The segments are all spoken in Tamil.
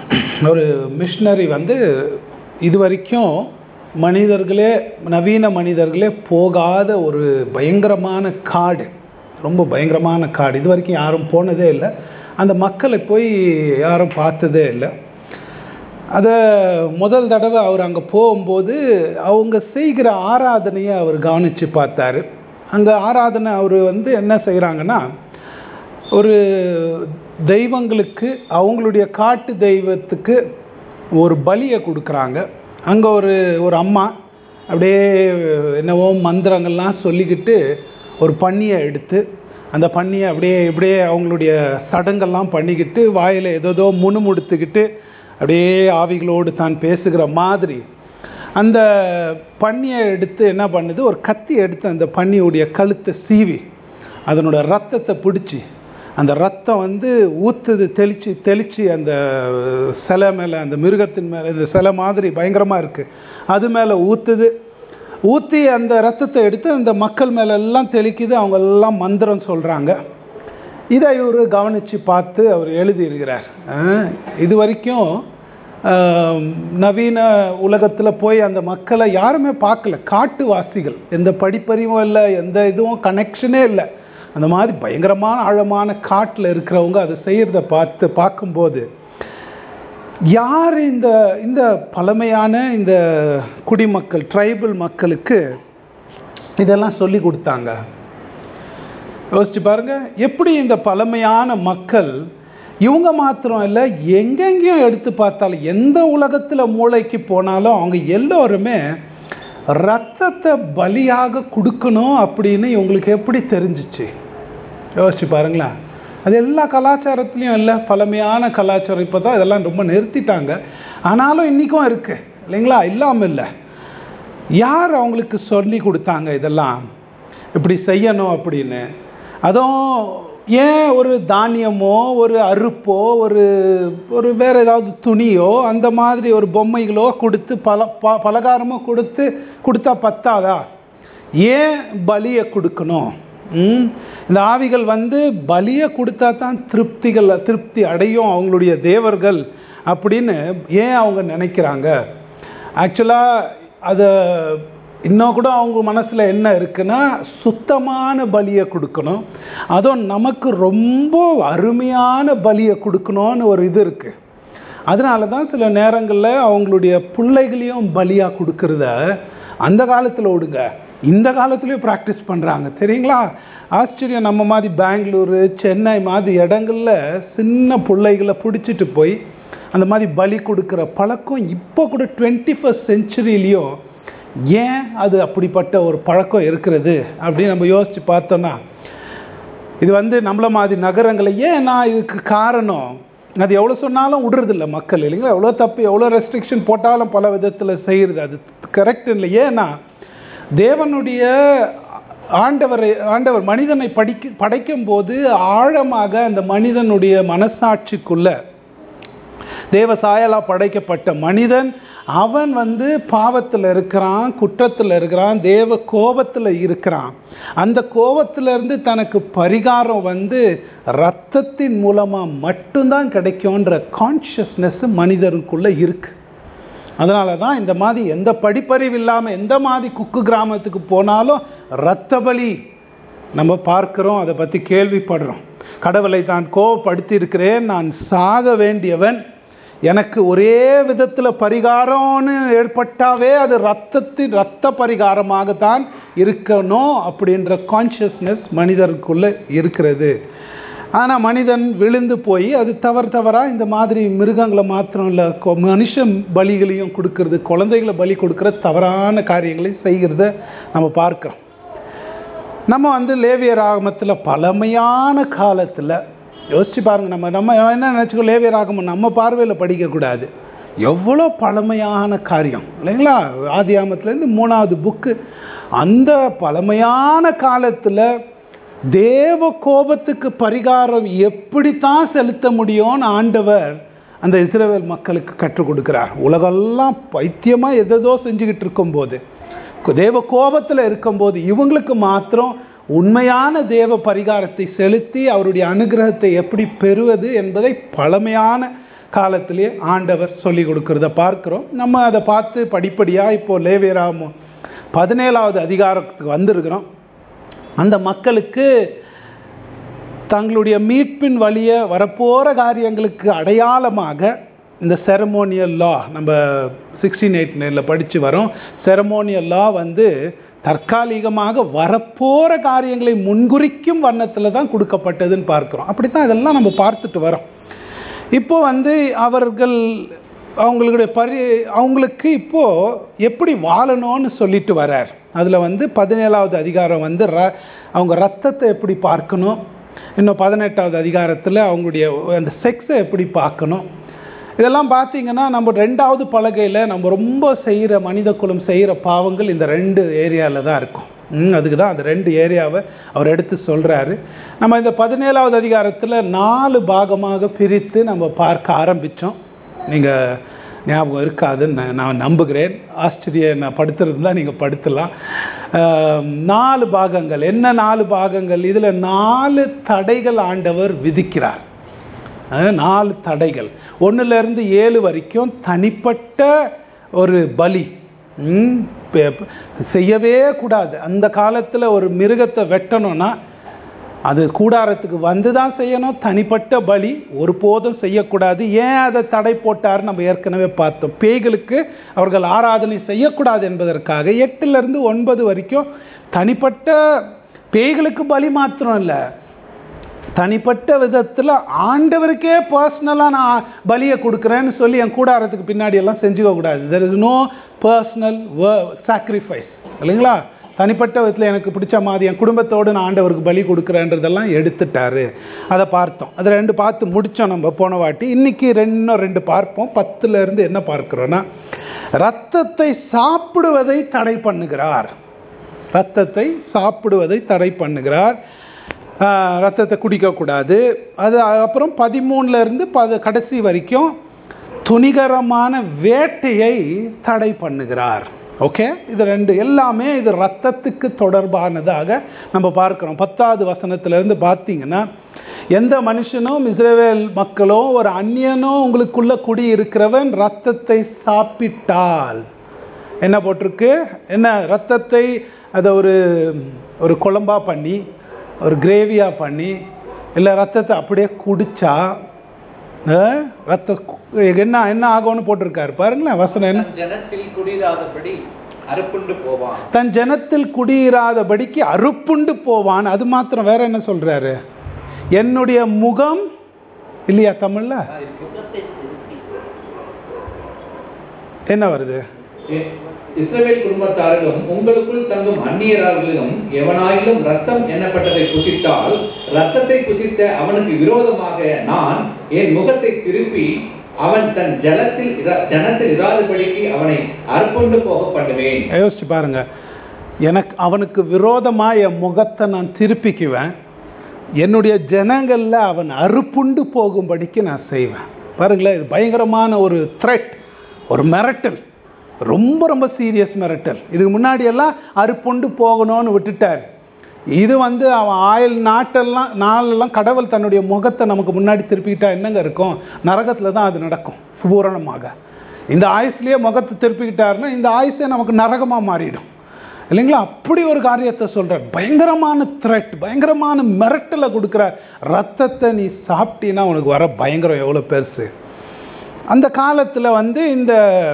ஒரு மிஷினரி வந்து இது வரைக்கும் மனிதர்களே நவீன மனிதர்களே போகாத ஒரு பயங்கரமான காடு ரொம்ப பயங்கரமான காடு இது வரைக்கும் யாரும் போனதே இல்லை அந்த மக்களை போய் யாரும் பார்த்ததே இல்லை அதை முதல் தடவை அவர் அங்கே போகும்போது அவங்க செய்கிற ஆராதனையை அவர் கவனித்து பார்த்தாரு அங்கே ஆராதனை அவர் வந்து என்ன செய்கிறாங்கன்னா ஒரு தெய்வங்களுக்கு அவங்களுடைய காட்டு தெய்வத்துக்கு ஒரு பலியை கொடுக்குறாங்க அங்கே ஒரு ஒரு அம்மா அப்படியே என்னவோ மந்திரங்கள்லாம் சொல்லிக்கிட்டு ஒரு பன்னியை எடுத்து அந்த பன்னியை அப்படியே இப்படியே அவங்களுடைய சடங்கெல்லாம் பண்ணிக்கிட்டு வாயில் ஏதோதோ முணுமுடுத்துக்கிட்டு அப்படியே ஆவிகளோடு தான் பேசுகிற மாதிரி அந்த பன்னியை எடுத்து என்ன பண்ணுது ஒரு கத்தி எடுத்து அந்த பன்னியுடைய கழுத்தை சீவி அதனோட ரத்தத்தை பிடிச்சி அந்த ரத்தம் வந்து ஊற்றுது தெளித்து தெளித்து அந்த சிலை மேலே அந்த மிருகத்தின் மேலே இந்த சிலை மாதிரி பயங்கரமாக இருக்குது அது மேலே ஊற்றுது ஊற்றி அந்த ரத்தத்தை எடுத்து அந்த மக்கள் மேலே எல்லாம் தெளிக்குது அவங்க எல்லாம் மந்திரம் சொல்கிறாங்க இதை இவர் கவனித்து பார்த்து அவர் எழுதியிருக்கிறார் அஹ் இது வரைக்கும் ஆஹ், நவீன உலகத்தில் போய் அந்த மக்களை யாருமே பார்க்கல காட்டுவாசிகள் எந்த படிப்பறிவும் இல்லை எந்த இதுவும் கனெக்ஷனே இல்லை அந்த மாதிரி பயங்கரமான ஆழமான காட்டில் இருக்கிறவங்க அதை செய்கிறத பார்த்து பார்க்கும்போது யார் இந்த இந்த பழமையான இந்த குடிமக்கள் ட்ரைபல் மக்களுக்கு இதெல்லாம் சொல்லி கொடுத்தாங்க யோசிச்சு பாருங்க எப்படி இந்த பழமையான மக்கள் இவங்க மாத்திரம் இல்லை எங்கெங்கேயும் எடுத்து பார்த்தாலும் எந்த உலகத்தில் மூளைக்கு போனாலும் அவங்க எல்லோருமே ரத்தத்தை பலியாக கொடுக்கணும் அப்படின்னு இவங்களுக்கு எப்படி தெரிஞ்சிச்சு யோசிச்சு பாருங்களேன் அது எல்லா கலாச்சாரத்துலேயும் இல்லை பழமையான கலாச்சாரம் இப்போ தான் இதெல்லாம் ரொம்ப நிறுத்திட்டாங்க ஆனாலும் இன்றைக்கும் இருக்குது இல்லைங்களா இல்லாமல் இல்லை யார் அவங்களுக்கு சொல்லி கொடுத்தாங்க இதெல்லாம் இப்படி செய்யணும் அப்படின்னு அதுவும் ஏன் ஒரு தானியமோ ஒரு அறுப்போ ஒரு ஒரு வேறு ஏதாவது துணியோ அந்த மாதிரி ஒரு பொம்மைகளோ கொடுத்து பல ப பலகாரமோ கொடுத்து கொடுத்தா பத்தாதா ஏன் பலியை கொடுக்கணும் ம்? இந்த ஆவிகள் வந்து பலியை கொடுத்தா தான் திருப்திகள் திருப்தி அடையும் அவங்களுடைய தேவர்கள் அப்படின்னு ஏன் அவங்க நினைக்கிறாங்க ஆக்சுவலாக அதை இன்னும் கூட அவங்க மனசில் என்ன இருக்குன்னா சுத்தமான பலியை கொடுக்கணும் அதுவும் நமக்கு ரொம்ப அருமையான பலியை கொடுக்கணும்னு ஒரு இது இருக்குது அதனால தான் சில நேரங்களில் அவங்களுடைய பிள்ளைகளையும் பலியாக கொடுக்கறத அந்த காலத்தில் விடுங்க இந்த காலத்துலேயும் ப்ராக்டிஸ் பண்ணுறாங்க தெரியுங்களா ஆச்சரியம் நம்ம மாதிரி பெங்களூரு சென்னை மாதிரி இடங்கள்ல சின்ன பிள்ளைகளை பிடிச்சிட்டு போய் அந்த மாதிரி பலி கொடுக்குற பழக்கம் இப்போ கூட டுவெண்ட்டி ஃபஸ்ட் செஞ்சுரியிலையும் ஏன் அது அப்படிப்பட்ட ஒரு பழக்கம் இருக்கிறது அப்படின்னு நம்ம யோசித்து பார்த்தோன்னா இது வந்து நம்மள மாதிரி நகரங்களை ஏன் நான் இதுக்கு காரணம் அது எவ்வளோ சொன்னாலும் விடுறதில்ல மக்கள் இல்லைங்களா எவ்வளோ தப்பு எவ்வளோ ரெஸ்ட்ரிக்ஷன் போட்டாலும் பல விதத்தில் செய்கிறது அது கரெக்ட் இல்லை ஏன்னா தேவனுடைய ஆண்டவரை ஆண்டவர் மனிதனை படிக்க படைக்கும் போது ஆழமாக அந்த மனிதனுடைய மனசாட்சிக்குள்ள தேவ சாயலா படைக்கப்பட்ட மனிதன் அவன் வந்து பாவத்தில் இருக்கிறான் குற்றத்தில் இருக்கிறான் தேவ கோபத்தில் இருக்கிறான் அந்த கோபத்திலிருந்து தனக்கு பரிகாரம் வந்து ரத்தத்தின் மூலமாக மட்டும்தான் கிடைக்கும்ன்ற கான்ஷியஸ்னஸ் மனிதனுக்குள்ளே இருக்கு அதனால தான் இந்த மாதிரி எந்த படிப்பறிவு இல்லாமல் எந்த மாதிரி குக்கு கிராமத்துக்கு போனாலும் இரத்த பலி நம்ம பார்க்கிறோம் அதை பற்றி கேள்விப்படுறோம் கடவுளை தான் கோவப்படுத்தி இருக்கிறேன் நான் சாக வேண்டியவன் எனக்கு ஒரே விதத்தில் பரிகாரம்னு ஏற்பட்டாவே அது ரத்தத்தின் ரத்த பரிகாரமாகத்தான் இருக்கணும் அப்படின்ற கான்ஷியஸ்னஸ் மனிதருக்குள்ளே இருக்கிறது ஆனால் மனிதன் விழுந்து போய் அது தவறு தவறாக இந்த மாதிரி மிருகங்களை மாத்திரம் இல்லை கொ- மனுஷன் பலிகளையும் கொடுக்கறது குழந்தைகளை பலி கொடுக்குற தவறான காரியங்களை செய்கிறத நம்ம பார்க்குறோம் நம்ம வந்து லேவியர் ஆகமத்தில் பழமையான காலத்தில் யோசிச்சு பாருங்க நம்ம நம்ம என்ன நினச்சிக்கோ லேவியர் ஆகமம் நம்ம பார்வையில் படிக்கக்கூடாது எவ்வளோ பழமையான காரியம் இல்லைங்களா ஆதி ஆகமத்துலேருந்து மூணாவது புக்கு அந்த பழமையான காலத்தில் தேவ கோபத்துக்கு பரிகாரம் எப்படித்தான் செலுத்த முடியும்னு ஆண்டவர் அந்த இஸ்ரவேல் மக்களுக்கு கற்றுக் கொடுக்கிறார் உலகெல்லாம் பைத்தியமாக எதேதோ செஞ்சுக்கிட்டு இருக்கும்போது தேவ கோபத்தில் இருக்கும்போது இவங்களுக்கு மாத்திரம் உண்மையான தேவ பரிகாரத்தை செலுத்தி அவருடைய அனுகிரகத்தை எப்படி பெறுவது என்பதை பழமையான காலத்திலே ஆண்டவர் சொல்லி கொடுக்கறத பார்க்கிறோம் நம்ம அதை பார்த்து படிப்படியாக இப்போ லேவியராம பதினேழாவது அதிகாரத்துக்கு வந்திருக்கிறோம் அந்த மக்களுக்கு தங்களுடைய மீட்பின் வழியை வரப்போகிற காரியங்களுக்கு அடையாளமாக இந்த செரமோனியல் லா நம்ம சிக்ஸ்டீன் எயிட் நைனில் படித்து வரோம் செரமோனியல் லா வந்து தற்காலிகமாக வரப்போகிற காரியங்களை முன்குறிக்கும் வண்ணத்தில் தான் கொடுக்கப்பட்டதுன்னு பார்க்குறோம் அப்படி தான் இதெல்லாம் நம்ம பார்த்துட்டு வரோம் இப்போ வந்து அவர்கள் அவங்களுடைய பரி அவங்களுக்கு இப்போது எப்படி வாழணும்னு சொல்லிட்டு வரார் அதில் வந்து பதினேழாவது அதிகாரம் வந்து ர அவங்க ரத்தத்தை எப்படி பார்க்கணும் இன்னும் பதினெட்டாவது அதிகாரத்தில் அவங்களுடைய அந்த செக்ஸை எப்படி பார்க்கணும் இதெல்லாம் பார்த்தீங்கன்னா நம்ம ரெண்டாவது பலகையில் நம்ம ரொம்ப செய்கிற மனித குலம் செய்கிற பாவங்கள் இந்த ரெண்டு ஏரியாவில் தான் இருக்கும் ம், அதுக்கு தான் அந்த ரெண்டு ஏரியாவை அவர் எடுத்து சொல்கிறாரு நம்ம இந்த பதினேழாவது அதிகாரத்தில் நாலு பாகமாக பிரித்து நம்ம பார்க்க ஆரம்பித்தோம் நீங்கள் ஞாபகம் இருக்காதுன்னு நான் நான் நம்புகிறேன் ஆஸ்திரிய நான் படுத்துருந்தா நீங்கள் படுத்தலாம் ஆம், நாலு பாகங்கள் என்ன நாலு பாகங்கள் இதில் நாலு தடைகள் ஆண்டவர் விதிக்கிறார் அஹ், நாலு தடைகள் ஒன்றுலேருந்து ஏழு வரைக்கும் தனிப்பட்ட ஒரு பலி ம், பெ- பெ- செய்யவே கூடாது அந்த காலத்தில் ஒரு மிருகத்தை வெட்டணும்னா அது கூடாரத்துக்கு வந்து தான் செய்யணும் தனிப்பட்ட பலி ஒருபோதும் செய்யக்கூடாது ஏன் அதை தடை போட்டார் நம்ம ஏற்கனவே பார்த்தோம் பேய்களுக்கு அவர்கள் ஆராதனை செய்யக்கூடாது என்பதற்காக எட்டுலேருந்து ஒன்பது வரைக்கும் தனிப்பட்ட பேய்களுக்கு பலி மாத்திரம் இல்லை தனிப்பட்ட விதத்தில் ஆண்டவருக்கே பர்சனலாக நான் பலியை கொடுக்குறேன்னு சொல்லி என் கூடாரத்துக்கு பின்னாடி எல்லாம் செஞ்சுக்க கூடாது there is no personal sacrifice இல்லைங்களா தனிப்பட்ட விதத்தில் எனக்கு பிடிச்ச மாதிரி என் குடும்பத்தோடு நான் ஆண்டவருக்கு பலி கொடுக்குறேன்றதெல்லாம் எடுத்துட்டாரு அதை பார்த்தோம் அதை ரெண்டு பார்த்து முடித்தோம் நம்ம போன வாட்டி இன்னைக்கு ரெண்டு இன்னும் ரெண்டு பார்ப்போம் பத்துல இருந்து என்ன பார்க்குறோன்னா ரத்தத்தை சாப்பிடுவதை தடை பண்ணுகிறார் ரத்தத்தை சாப்பிடுவதை தடை பண்ணுகிறார் ஆஹ் ரத்தத்தை குடிக்கக்கூடாது அது அப்புறம் பதிமூணுல இருந்து பத கடைசி வரைக்கும் துணிகரமான வேட்டையை தடை பண்ணுகிறார் ஓகே இது ரெண்டு எல்லாமே இது ரத்தத்துக்கு தொடர்பானதாக நம்ம பார்க்கிறோம் பத்தாவது வசனத்திலிருந்து பார்த்தீங்கன்னா எந்த மனுஷனும் இஸ்ரேல் மக்களோ ஒரு அந்நியனோ உங்களுக்குள்ள குடி இருக்கிறவன் ரத்தத்தை சாப்பிட்டால் என்ன போட்டிருக்கு என்ன ரத்தத்தை அதை ஒரு ஒரு குழம்பா பண்ணி ஒரு கிரேவியாக பண்ணி இல்லை ரத்தத்தை அப்படியே குடிச்சா அஹ், ரத்த கு- என்ன என்ன ஆகும்னு போட்டிருக்காரு பாருங்களேன் வசனம் என்ன தன் ஜனத்தில் குடிராதபடி அறுப்புண்டு போவான் தன் ஜனத்தில் குடியிராதபடிக்கு அறுப்புண்டு போவான் அது மாத்திரம் வேற என்ன சொல்றாரு என்னுடைய முகம் இல்லையா தமிழ்ல என்ன வருது இ- இஸ்ரவேல் குடும்பத்தாரிலும் உங்களுக்குள் தங்கும் அந்நியரார்களும் எவனாயிலும் ரத்தம் எண்ணப்பட்டதை புசித்தால் ரத்தத்தை புசித்த அவனுக்கு விரோதமாக நான் என் முகத்தை திருப்பி அவன் தன் ஜலத்தில் இர- ஜனத்தில் இராதபடிக்கு அவனை அறுப்புண்டு போக பண்ணுவேன் யோசிச்சு பாருங்க எனக்கு அவனுக்கு விரோதமா என் முகத்தை நான் திருப்பிக்குவேன் என்னுடைய ஜனங்கள்ல அவன் அறுப்புண்டு போகும்படிக்கு நான் செய்வேன் பாருங்களேன் இது பயங்கரமான ஒரு த்ரெட் ஒரு மிரட்டல் ரொம்ப ரொம்ப சீரியஸ் மிரட்டல் இதுக்கு முன்னாடி எல்லாம் அறுப்புண்டு போகணும்னு விட்டுட்டார் இது வந்து அவன் ஆயில் நாட்டெல்லாம் நாளெல்லாம் கடவுள் தன்னுடைய முகத்தை நமக்கு முன்னாடி திருப்பிக்கிட்டா என்னங்க இருக்கும் நரகத்தில் தான் அது நடக்கும் பூரணமாக இந்த ஆயுஸ்லேயே முகத்தை திருப்பிக்கிட்டாருன்னா இந்த ஆயுசே நமக்கு நரகமாக மாறிடும் இல்லைங்களா அப்படி ஒரு காரியத்தை சொல்கிறார் பயங்கரமான த்ரெட் பயங்கரமான மிரட்டலை கொடுக்குற ரத்தத்தை நீ சாப்பிட்டீன்னா உனக்கு வர பயங்கரம் எவ்வளோ பெருசு அந்த காலத்தில் வந்து இந்த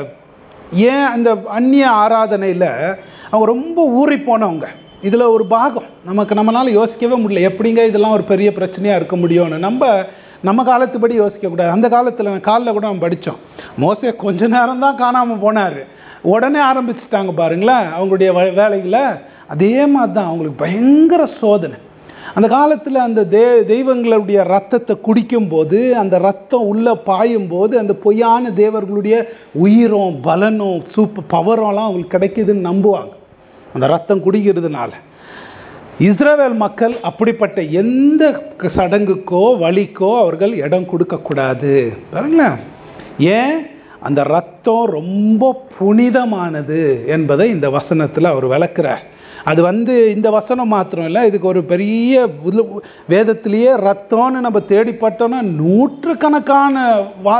ஏன் அந்த அந்நிய ஆராதனையில் அவங்க ரொம்ப ஊறி போனவங்க இதில் ஒரு பாகம் நமக்கு நம்மளால் யோசிக்கவே முடியல எப்படிங்க இதெல்லாம் ஒரு பெரிய பிரச்சனையாக இருக்க முடியும்னு நம்ம நம்ம காலத்துப்படி யோசிக்கக்கூடாது அந்த காலத்தில் காலில் கூட நம்ம படித்தோம் மோசே கொஞ்ச நேரம் தான் காணாமல் போனார் உடனே ஆரம்பிச்சிட்டாங்க பாருங்களேன் அவங்களுடைய வே- வேலைகளை அதே மாதிரி தான் அவங்களுக்கு பயங்கர சோதனை அந்த காலத்தில் அந்த தே தெய்வங்களுடைய ரத்தத்தை குடிக்கும்போது அந்த ரத்தம் உள்ளே பாயும் போது அந்த பொய்யான தேவர்களுடைய உயிரும் பலனும் சூப்பர் பவரெல்லாம் அவங்களுக்கு கிடைக்குதுன்னு நம்புவாங்க அந்த ரத்தம் குடிக்கிறதுனால இஸ்ரவேல் மக்கள் அப்படிப்பட்ட எந்த சடங்குக்கோ வழிக்கோ அவர்கள் இடம் கொடுக்கக்கூடாது பாருங்களேன் ஏன் அந்த ரத்தம் ரொம்ப புனிதமானது என்பதை இந்த வசனத்தில் அவர் விளக்குறார் அது வந்து இந்த வசனம் மாத்திரம் இல்லை இதுக்கு ஒரு பெரிய உல- வேதத்திலேயே ரத்தம்னு நம்ம தேடிப்பட்டோம்னா நூற்றுக்கணக்கான வா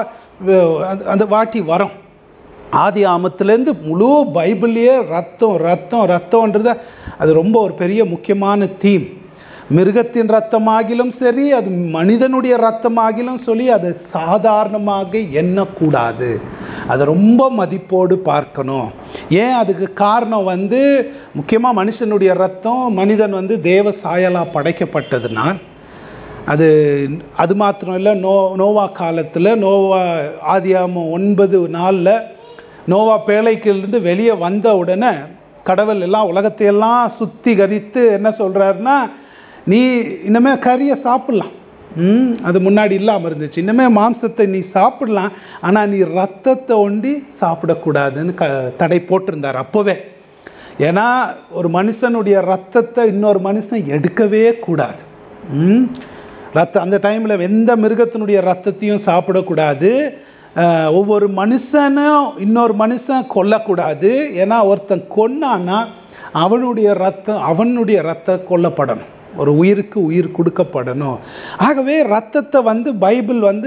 அந்த- அந்த வாட்டி வரும் ஆதி ஆமத்துலேருந்து முழு பைபிள்லேயே ரத்தம் ரத்தம் ரத்தம்ன்றது அது ரொம்ப ஒரு பெரிய முக்கியமான தீம் மிருகத்தின் ரத்தமாகிலும் சரி அது மனிதனுடைய ரத்தமாகிலும் சொல்லி அது சாதாரணமாக எண்ணக்கூடாது அதை ரொம்ப மதிப்போடு பார்க்கணும் ஏன் அதுக்கு காரணம் வந்து முக்கியமாக மனுஷனுடைய ரத்தம் மனிதன் வந்து தேவ சாயலாக படைக்கப்பட்டதுனால் அது அது மாத்திரம் இல்லை நோ நோவா காலத்தில் நோவா ஆதியாமம் ஒன்பது நாளில் நோவா பேழைக்கிலிருந்து வெளியே வந்த உடனே கடவுள் எல்லாம் உலகத்தையெல்லாம் சுத்திகரித்து என்ன சொல்கிறாருன்னா நீ இனிமே கறியை சாப்பிட்லாம் ம் அது முன்னாடி இல்லாமல் இருந்துச்சு இன்னமே மாம்சத்தை நீ சாப்பிடலாம் ஆனால் நீ ரத்தத்தை ஒண்டி சாப்பிடக்கூடாதுன்னு க தடை போட்டிருந்தார் அப்போவே ஏன்னா ஒரு மனுஷனுடைய ரத்தத்தை இன்னொரு மனுஷன் எடுக்கவே கூடாது ம் ரத்தம் அந்த டைமில் எந்த மிருகத்தினுடைய ரத்தத்தையும் சாப்பிடக்கூடாது அஹ், ஒவ்வொரு மனுஷனும் இன்னொரு மனுஷன் கொல்லக்கூடாது ஏன்னா ஒருத்தன் கொன்னான்னா அவனுடைய ரத்தம் அவனுடைய ரத்தம் கொல்லப்படணும் ஒரு உயிருக்கு உயிர் கொடுக்கப்படணும் ஆகவே ரத்தத்தை வந்து பைபிள் வந்து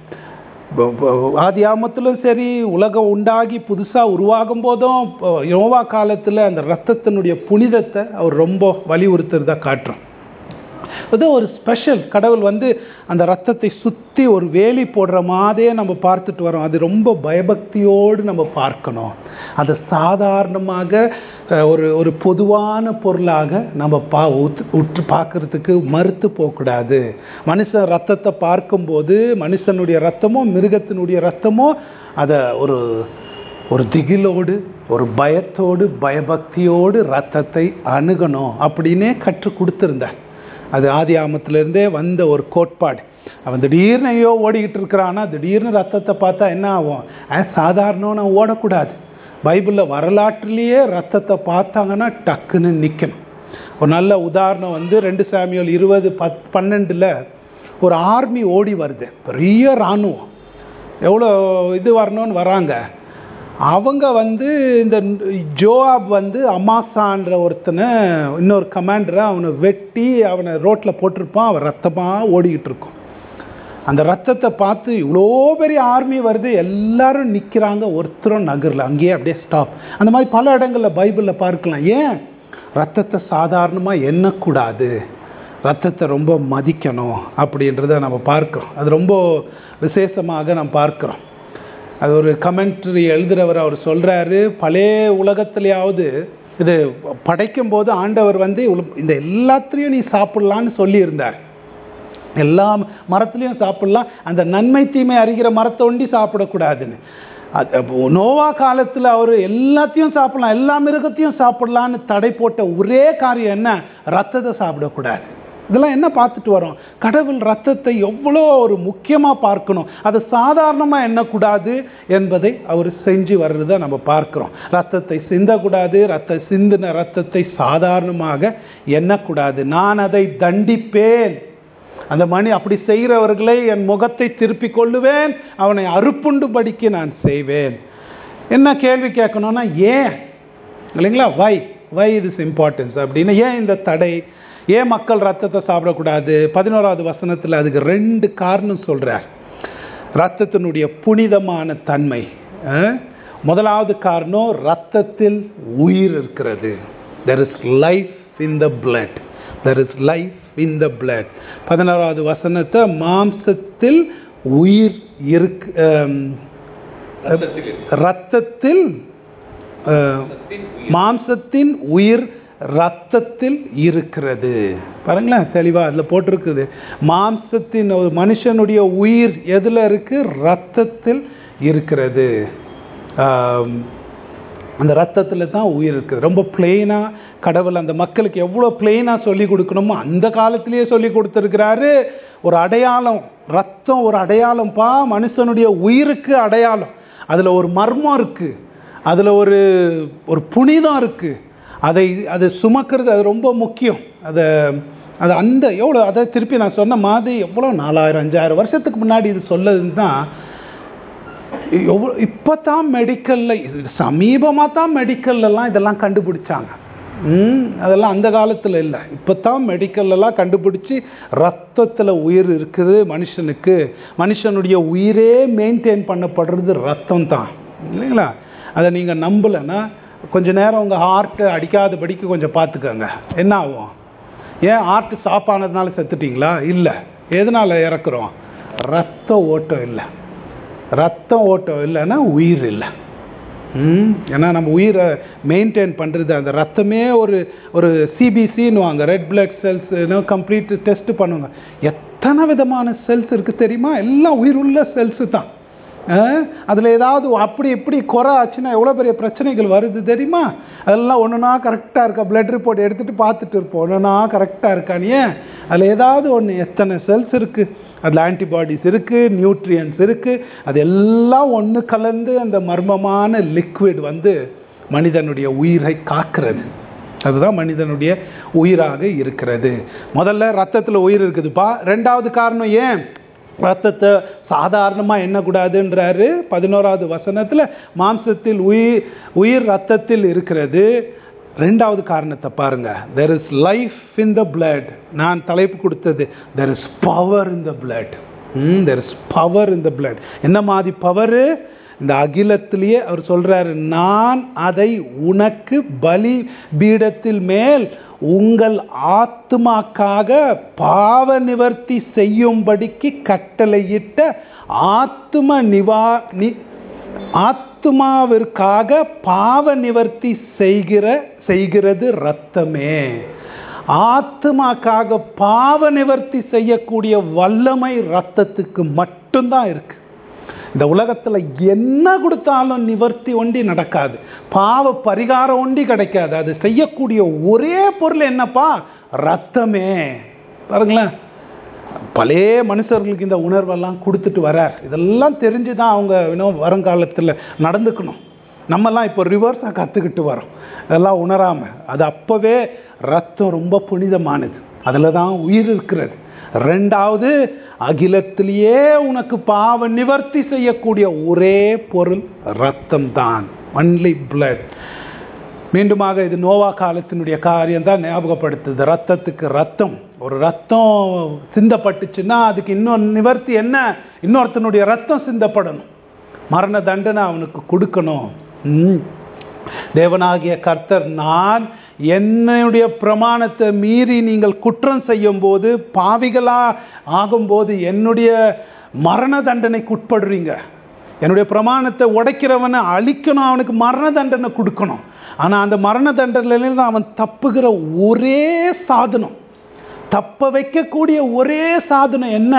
ப- ப- ஆதி ஆமத்திலும் சரி உலகம் உண்டாகி புதுசாக உருவாகும் போதும் இப்போ யோவா காலத்தில் அந்த ரத்தத்தினுடைய புனிதத்தை அவர் ரொம்ப வலியுறுத்துறதா காட்டுறோம் அது ஒரு ஸ்பெஷல் கடவுள் வந்து அந்த ரத்தத்தை சுற்றி ஒரு வேலி போடுற மாதிரியே நம்ம பார்த்துட்டு வரோம் அது ரொம்ப பயபக்தியோடு நம்ம பார்க்கணும் அதை சாதாரணமாக அஹ், ஒரு ஒரு பொதுவான பொருளாக நம்ம பா உத்து உற்று பார்க்கறதுக்கு மறுத்து போகக்கூடாது மனுஷன் ரத்தத்தை பார்க்கும்போது மனுஷனுடைய ரத்தமோ மிருகத்தினுடைய ரத்தமோ அதை ஒரு ஒரு திகிலோடு ஒரு பயத்தோடு பயபக்தியோடு ரத்தத்தை அணுகணும் அப்படின்னே கற்றுக் கொடுத்துருந்தார் அது ஆதி ஆமத்திலேருந்தே வந்த ஒரு கோட்பாடு அவன் திடீர்னு ஐயோ ஓடிக்கிட்டு இருக்கிறான்னா திடீர்னு ரத்தத்தை பார்த்தா என்ன ஆகும் அஹ், சாதாரணம் நான் ஓடக்கூடாது பைபிளில் வரலாற்றுலேயே ரத்தத்தை பார்த்தாங்கன்னா டக்குன்னு நிற்கணும் ஒரு நல்ல உதாரணம் வந்து ரெண்டு சாமியல் இருபது பத் பன்னெண்டில் ஒரு ஆர்மி ஓடி வருது பெரிய இராணுவம் எவ்வளோ இது வரணும்னு வராங்க அவங்க வந்து இந்த ஜோஆப் வந்து அமாசான்ற ஒருத்தனை இன்னொரு கமாண்டரை அவனை வெட்டி அவனை ரோட்டில் போட்டிருப்பான் அவன் ரத்தமாக ஓடிக்கிட்டு இருக்கும் அந்த ரத்தத்தை பார்த்து இவ்வளோ பெரிய ஆர்மி வருது எல்லாரும் நிற்கிறாங்க ஒருத்தரும் நகரில் அங்கேயே அப்படியே ஸ்டாப் அந்த மாதிரி பல இடங்களில் பைபிளில் பார்க்கலாம் ஏன் ரத்தத்தை சாதாரணமாக எண்ணக்கூடாது ரத்தத்தை ரொம்ப மதிக்கணும் அப்படின்றத நம்ம பார்க்குறோம் அது ரொம்ப விசேஷமாக நம்ம பார்க்குறோம் அது ஒரு கமெண்ட்ரி எழுதுகிறவர் அவர் சொல்கிறாரு பழைய உலகத்துலையாவது இது படைக்கும் போது ஆண்டவர் வந்து இவ்வளவு- இந்த எல்லாத்துலேயும் நீ சாப்பிட்லான்னு சொல்லியிருந்தார் எல்லா மரத்துலேயும் சாப்பிடலாம் அந்த நன்மை தீமை அறிகிற மரத்தை ஒண்டி சாப்பிடக்கூடாதுன்னு அது அப்போ நோவா காலத்தில் அவர் எல்லாத்தையும் சாப்பிடலாம் எல்லா மிருகத்தையும் சாப்பிடலான்னு தடை போட்ட ஒரே காரியம் என்ன ரத்தத்தை சாப்பிடக்கூடாது இதெல்லாம் என்ன பார்த்துட்டு வரோம் கடவுள் ரத்தத்தை எவ்வளோ ஒரு முக்கியமாக பார்க்கணும் அதை சாதாரணமாக எண்ணக்கூடாது என்பதை அவர் செஞ்சு வர்றதை நம்ம பார்க்குறோம் ரத்தத்தை சிந்தக்கூடாது ரத்த சிந்தின ரத்தத்தை சாதாரணமாக எண்ணக்கூடாது நான் அதை தண்டிப்பேன் அந்த மணி அப்படி செய்கிறவர்களை என் முகத்தை திருப்பிக் கொள்ளுவேன் அவனை அறுப்புண்டு படிக்க நான் செய்வேன் என்ன கேள்வி கேட்கணும்னா ஏன் இல்லைங்களா வை வை இஸ் இம்பார்ட்டன்ஸ் அப்படின்னு ஏன் இந்த தடை ஏன் மக்கள் ரத்தத்தை சாப்பிடக்கூடாது பதினோராவது வசனத்தில் அதுக்கு ரெண்டு காரணம் சொல்கிறார் ரத்தத்தினுடைய புனிதமான தன்மை அஹ்? முதலாவது காரணம் ரத்தத்தில் உயிர் இருக்கிறது there is life in the blood there is life in the blood பதினாறாவது வசனத்தை மாம்சத்தில் உயிர் இருக்கு அம், ரத்தத்தில் இருக்கு. ரத்தத்தில் அஹ், ரத்தத்தின் உயிர். மாம்சத்தின் உயிர் ரத்தத்தில் இருக்கிறது பாருங்களேன் தெளிவா அதில் போட்டிருக்குது மாம்சத்தின் ஒரு மனுஷனுடைய உயிர் எதில் இருக்கு ரத்தத்தில் இருக்கிறது ஆம், அந்த ரத்தத்தில் தான் உயிர் இருக்குது ரொம்ப பிளெயினாக கடவுள் அந்த மக்களுக்கு எவ்வளோ பிளெயினாக சொல்லி கொடுக்கணுமோ அந்த காலத்திலேயே சொல்லி கொடுத்துருக்கிறாரு ஒரு அடையாளம் ரத்தம் ஒரு அடையாளம்ப்பா மனுஷனுடைய உயிருக்கு அடையாளம் அதில் ஒரு மர்மம் இருக்குது அதில் ஒரு ஒரு புனிதம் இருக்குது அதை அதை சுமக்கிறது அது ரொம்ப முக்கியம் அதை அது அந்த எவ்வளோ அதை திருப்பி நான் சொன்ன மாதிரி எவ்வளோ நாலாயிரம் அஞ்சாயிரம் வருஷத்துக்கு முன்னாடி இது சொல்லதுன்னா எவ்வளோ இப்போ தான் மெடிக்கலில் சமீபமாக தான் மெடிக்கல்லலாம் இதெல்லாம் கண்டுபிடிச்சாங்க ம், அதெல்லாம் அந்த காலத்தில் இல்லை இப்போ தான் மெடிக்கல்லாம் கண்டுபிடிச்சி ரத்தத்தில் உயிர் இருக்குது மனுஷனுக்கு மனுஷனுடைய உயிரே மெயின்டைன் பண்ணப்படுறது ரத்தம் தான் இல்லைங்களா அதை நீங்கள் நம்பலைன்னா கொஞ்ச நேரம் உங்கள் ஹார்ட்டை அடிக்காதபடிக்கு கொஞ்சம் பார்த்துக்கோங்க என்ன ஆகும் ஏன் ஹார்ட் ஸ்டாப் ஆனதுனால செத்துட்டீங்களா இல்லை எதனால் இறக்குறோம் ரத்த ஓட்டம் இல்லை ரத்தம் ஓட்டம் இல்லைன்னா உயிர் இல்லை ம் ஏன்னா நம்ம உயிரை மெயின்டைன் பண்ணுறது அந்த ரத்தமே ஒரு ஒரு சிபிசின்னுவாங்க red blood cells complete test பண்ணுவாங்க எத்தனை விதமான செல்ஸ் இருக்குது தெரியுமா எல்லாம் உயிருள்ள செல்ஸு தான் அதில் ஏதாவது அப்படி இப்படி குறை ஆச்சுன்னா எவ்வளோ பெரிய பிரச்சனைகள் வருது தெரியுமா அதெல்லாம் ஒன்றுனா கரெக்டாக இருக்கா பிளட் ரிப்போர்ட் எடுத்துகிட்டு பார்த்துட்டு இருப்போம் ஒன்றுனா கரெக்டாக இருக்கான்னு ஏன் அதில் ஏதாவது ஒன்று எத்தனை செல்ஸ் இருக்குது அதில் ஆன்டிபாடிஸ் இருக்குது நியூட்ரியன்ஸ் இருக்குது அது எல்லாம் ஒன்று கலந்து அந்த மர்மமான லிக்விட் வந்து மனிதனுடைய உயிரை காக்கிறது அதுதான் மனிதனுடைய உயிராக இருக்கிறது முதல்ல ரத்தத்தில் உயிர் இருக்குதுப்பா ரெண்டாவது காரணம் ஏன் ரத்தத்தை சாதாரணமாக எண்ணக்கூடாதுன்றாரு பதினோராவது வசனத்தில் மாம்சத்தில் உயிர் உயிர் ரத்தத்தில் இருக்கிறது ரெண்டாவது காரணத்தை பாருங்க there is life in the blood நான் தலைப்பு கொடுத்தது there is power in the blood there is power in the blood என்ன மாதிரி பவரு இந்த அகிலத்திலேயே அவர் சொல்றாரு நான் அதை உனக்கு பலி பீடத்தில் மேல் உங்கள் ஆத்மாக்காக பாவ நிவர்த்தி செய்யும்படிக்கு கட்டளையிட்ட ஆத்ம நிவா நி ஆத்மாவிற்காக பாவ நிவர்த்தி செய்கிற செய்கிறது ரத்தமே ஆத்மாக்காக பாவ நிவர்த்தி செய்யக்கூடிய வல்லமை ரத்தத்துக்கு மட்டும்தான் இருக்கு இந்த உலகத்தில் என்ன கொடுத்தாலும் நிவர்த்தி ஒண்டி நடக்காது பாவ பரிகாரம் ஒண்டி கிடைக்காது அது செய்யக்கூடிய ஒரே பொருள் என்னப்பா ரத்தமே பாருங்களேன் பழைய மனுஷர்களுக்கு இந்த உணர்வெல்லாம் கொடுத்துட்டு வரார் இதெல்லாம் தெரிஞ்சு தான் அவங்க இன்னும் வருங்காலத்தில் நடந்துக்கணும் நம்மெல்லாம் இப்போ ரிவர்ஸாக கற்றுக்கிட்டு வரோம் இதெல்லாம் உணராமல் அது அப்போவே ரத்தம் ரொம்ப புனிதமானது அதில் தான் உயிர் இருக்கிறது ரெண்டாவது அகிலத்திலேயே உனக்கு பாவ நிவர்த்தி செய்யக்கூடிய ஒரே பொருள் ரத்தம் தான் ஒன்லி பிளட் மீண்டுமாக இது நோவா காலத்தினுடைய காரியம் தான் ஞாபகப்படுத்துது ரத்தத்துக்கு ரத்தம் ஒரு ரத்தம் சிந்தப்பட்டுச்சுன்னா அதுக்கு இன்னொரு நிவர்த்தி என்ன இன்னொருத்தனுடைய ரத்தம் சிந்தப்படணும் மரண தண்டனை அவனுக்கு கொடுக்கணும் ம். தேவனாகிய கர்த்தர் நான் என்னுடைய பிரமாணத்தை மீறி நீங்கள் குற்றம் செய்யும் போது பாவிகளா ஆகும்போது என்னுடைய மரண தண்டனைக்கு உட்படுறீங்க என்னுடைய பிரமாணத்தை உடைக்கிறவனை அழிக்கணும் அவனுக்கு மரண தண்டனை கொடுக்கணும் ஆனால் அந்த மரண தண்டனையிலிருந்து அவன் தப்புகிற ஒரே சாதனம் தப்ப வைக்கக்கூடிய ஒரே சாதனம் என்ன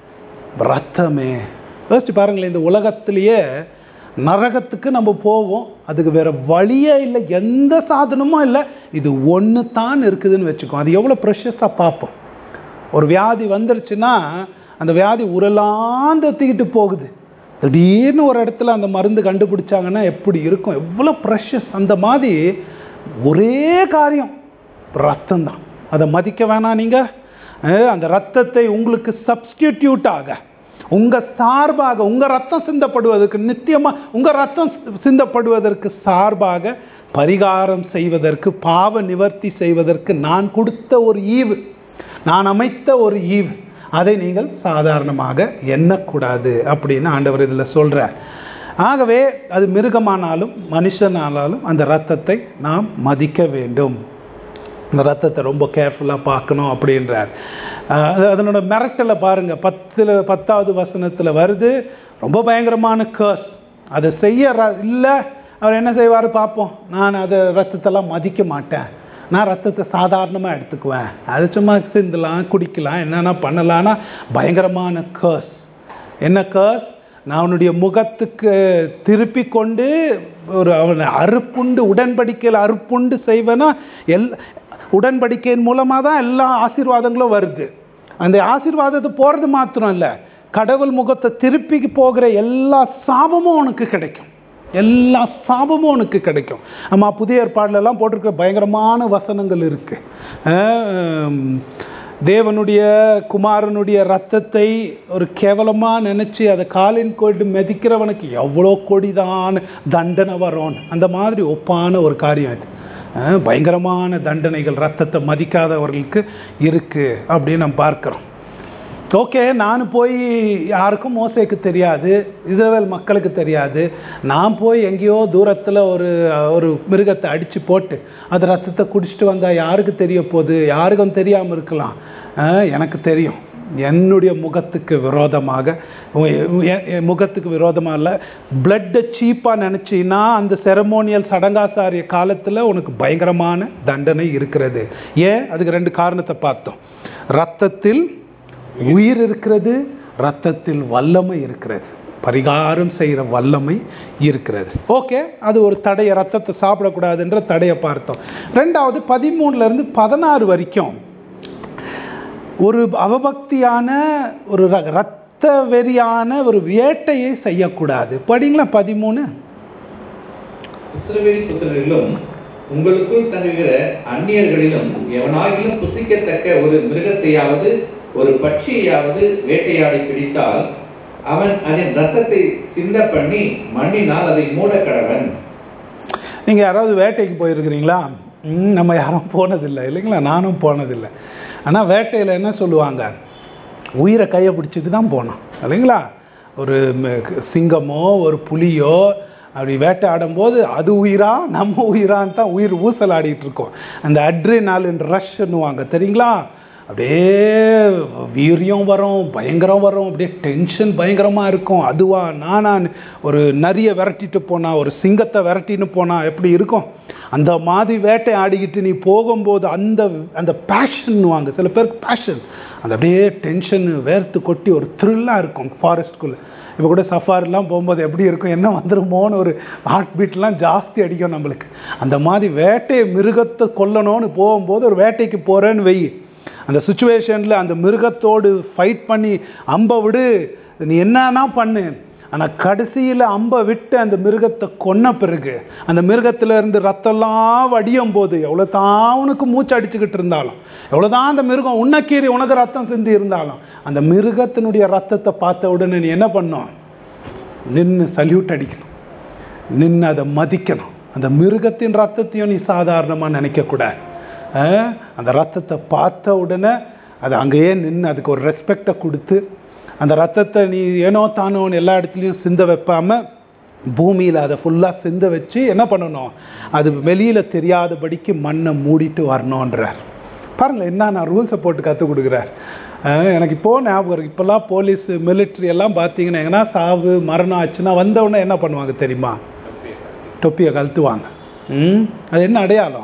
ரத்தமே யோசிச்சு பாருங்களேன் இந்த உலகத்திலேயே நரகத்துக்கு நம்ம போவோம் அதுக்கு வேற வழியே இல்லை எந்த சாதனமும் இல்லை இது ஒன்று தான் இருக்குதுன்னு வச்சுக்கோ அது எவ்வளோ ப்ரெஷஸாக பார்ப்போம் ஒரு வியாதி வந்துருச்சுன்னா அந்த வியாதி உரலாந்தத்திக்கிட்டு போகுது திடீர்னு ஒரு இடத்துல அந்த மருந்து கண்டுபிடிச்சாங்கன்னா எப்படி இருக்கும் எவ்வளோ ப்ரெஷஸ் அந்த மாதிரி ஒரே காரியம் ரத்தம் தான் அதை மதிக்க வேணாம் நீங்கள் அந்த ரத்தத்தை உங்களுக்கு சப்ஸ்டிடியூட்டாக உங்கள் சார்பாக உங்கள் ரத்தம் சிந்தப்படுவதற்கு நித்தியமாக உங்கள் ரத்தம் சிந்தப்படுவதற்கு சார்பாக பரிகாரம் செய்வதற்கு பாவ நிவர்த்தி செய்வதற்கு நான் கொடுத்த ஒரு ஈவு நான் அமைத்த ஒரு ஈவு அதை நீங்கள் சாதாரணமாக எண்ணக்கூடாது அப்படின்னு ஆண்டவர் இதில் சொல்கிறார் ஆகவே அது மிருகமானாலும் மனுஷனானாலும் அந்த ரத்தத்தை நாம் மதிக்க வேண்டும் இந்த ரத்தத்தை ரொம்ப கேர்ஃபுல்லாக பார்க்கணும் அப்படின்றார் அஹ் அதனோட மிரட்டலை பாருங்கள் பத்தில் பத்தாவது வசனத்தில் வருது ரொம்ப பயங்கரமான கேர்ஸ் அதை செய்ய ர இல்லை அவர் என்ன செய்வார் பார்ப்போம் நான் அதை ரத்தத்தெல்லாம் மதிக்க மாட்டேன் நான் ரத்தத்தை சாதாரணமாக எடுத்துக்குவேன் அது சும்மா சிந்தலாம் குடிக்கலாம் என்னென்ன பண்ணலான்னா பயங்கரமான கேர்ஸ் என்ன கேர்ஸ் நான் அவனுடைய முகத்துக்கு திருப்பி கொண்டு ஒரு அவனை அறுப்புண்டு உடன்படிக்கையில் அறுப்புண்டு செய்வேன்னா எல் உடன்படிக்கையின் மூலமாக தான் எல்லா ஆசீர்வாதங்களும் வருது அந்த ஆசீர்வாதத்தை போகிறது மாத்திரம் இல்லை கடவுள் முகத்தை திருப்பி போகிற எல்லா சாபமும் உனக்கு கிடைக்கும் எல்லா சாபமும் உனக்கு கிடைக்கும் ஆமா புதிய ஏற்பாடுலலாம் போட்டிருக்கிற பயங்கரமான வசனங்கள் இருக்குது தேவனுடைய குமாரனுடைய ரத்தத்தை ஒரு கேவலமாக நினச்சி அதை காலின் கொண்டு மிதிக்கிறவனுக்கு எவ்வளோ கொடிதான் தண்டனை வரும் அந்த மாதிரி ஒப்பான ஒரு காரியம் இது அஹ், பயங்கரமான தண்டனைகள் ரத்தத்தை மதிக்காதவர்களுக்கு இருக்குது அப்படின்னு நம்ம பார்க்குறோம் ஓகே நான் போய் யாருக்கும் மோசேக்கு தெரியாது இஸ்ரவேல் மக்களுக்கு தெரியாது நான் போய் எங்கேயோ தூரத்தில் ஒரு ஒரு மிருகத்தை அடித்து போட்டு அது ரத்தத்தை குடிச்சிட்டு வந்தால் யாருக்கு தெரிய போகுது யாருக்கும் தெரியாமல் இருக்கலாம் அஹ், எனக்கு தெரியும் என்னுடைய முகத்துக்கு விரோதமாக உ- எ- என் முகத்துக்கு விரோதமாக இல்லை பிளட்டை சீப்பாக நினச்சின்னா அந்த செரமோனியல் சடங்காசாரிய காலத்தில் உனக்கு பயங்கரமான தண்டனை இருக்கிறது ஏன் அதுக்கு ரெண்டு காரணத்தை பார்த்தோம் ரத்தத்தில் உயிர் இருக்கிறது ரத்தத்தில் வல்லமை இருக்கிறது பரிகாரம் செய்கிற வல்லமை இருக்கிறது ஓகே அது ஒரு தடையை ரத்தத்தை சாப்பிடக்கூடாதுன்ற தடையை பார்த்தோம் ரெண்டாவது பதிமூணுல இருந்து பதினாறு வரைக்கும் ஒரு அவபக்தியான ஒரு ர- ரத்த வெறியான ஒரு வேட்டையை செய்யக்கூடாது படிங்களா பதிமூணு இஸ்ரவேல் புத்திரரிலும் உங்களுக்குள் தங்குகிற அந்நியர்களிலும் எவனாகிலும் புசிக்கத்தக்க ஒரு மிருகத்தையாவது ஒரு பட்சியையாவது வேட்டையாடி பிடித்தால் அவன் அதன் ரத்தத்தை சிந்த பண்ணி மண்ணினால் அதை மூட கடவன் நீங்கள் யாராவது வேட்டைக்கு போயிருக்கிறீங்களா ம், நம்ம யாரும் போனதில்லை இல்லைங்களா நானும் போனதில்லை ஆனால் வேட்டையில் என்ன சொல்லுவாங்க உயிரை கையை பிடிச்சிட்டு தான் போனோம் இல்லைங்களா ஒரு ம- சிங்கமோ ஒரு புலியோ அப்படி வேட்டையாடும்போது அது உயிரா நம்ம உயிரான்னு தான் உயிர் ஊசலாடிட்டு இருக்கோம் அந்த அட்ரினாலின் ரஷ்ன்னுவாங்க தெரியுங்களா அப்படியே வீரியம் வரும் பயங்கரம் வரும் அப்படியே டென்ஷன் பயங்கரமாக இருக்கும் அதுவா நானான்னு ஒரு நரியை விரட்டிட்டு போனா ஒரு சிங்கத்தை விரட்டின்னு போனா எப்படி இருக்கும் அந்த மாதிரி வேட்டை ஆடிக்கிட்டு நீ போகும்போது அந்த அந்த பேஷன்னுவாங்க சில பேருக்கு பேஷன் அந்த அப்படியே டென்ஷன் வேர்த்து கொட்டி ஒரு த்ரில்லாக இருக்கும் ஃபாரஸ்ட்குள்ளே இப்போ கூட சஃபாரிலாம் போகும்போது எப்படி இருக்கும் என்ன வந்துருமோன்னு ஒரு ஹார்ட் பீட்லாம் ஜாஸ்தி அடிக்கும் நம்மளுக்கு அந்த மாதிரி வேட்டையை மிருகத்தை கொல்லணும்னு போகும்போது ஒரு வேட்டைக்கு போகிறேன்னு வெயி அந்த சுச்சுவேஷனில் அந்த மிருகத்தோடு ஃபைட் பண்ணி அம்பை விடு நீ என்னன்னா பண்ணு ஆனால் கடைசியில் அம்பை விட்டு அந்த மிருகத்தை கொன்ன பிறகு அந்த மிருகத்துல இருந்து ரத்தம்லாம் வடியும் போது எவ்வளோ தான் உனக்கு மூச்சு அடிச்சுக்கிட்டு இருந்தாலும் எவ்வளோதான் அந்த மிருகம் உன்னக்கீறி உனக்கு ரத்தம் சிந்தி இருந்தாலும் அந்த மிருகத்தினுடைய ரத்தத்தை பார்த்த உடனே நீ என்ன பண்ணும் நின்று சல்யூட் அடிக்கணும் நின்று அதை மதிக்கணும் அந்த மிருகத்தின் ரத்தத்தையும் நீ சாதாரணமாக நினைக்கக்கூடாது அஹ், அந்த ரத்தத்தை பார்த்த உடனே அது அங்கேயே நின்று அதுக்கு ஒரு ரெஸ்பெக்டை கொடுத்து அந்த ரத்தத்தை நீ ஏனோ தானோன்னு எல்லா இடத்துலையும் சிந்த வைப்பாம பூமியில் அதை ஃபுல்லாக சிந்த வச்சு என்ன பண்ணணும் அது வெளியில் தெரியாதபடிக்கு மண்ணை மூடிட்டு வரணுன்றார் பாருங்களேன் என்ன நான் ரூல்ஸை போட்டு கற்றுக் கொடுக்குறார் அஹ் எனக்கு இப்போ ஞாபகம் இருக்கு இப்போல்லாம் போலீஸ் மிலிட்ரி எல்லாம் பார்த்தீங்கன்னா எங்கன்னா சாவு மரணம் ஆச்சுன்னா வந்த உடனே என்ன பண்ணுவாங்க தெரியுமா தொப்பியை கழட்டுவாங்க ம் அது என்ன அடையாளம்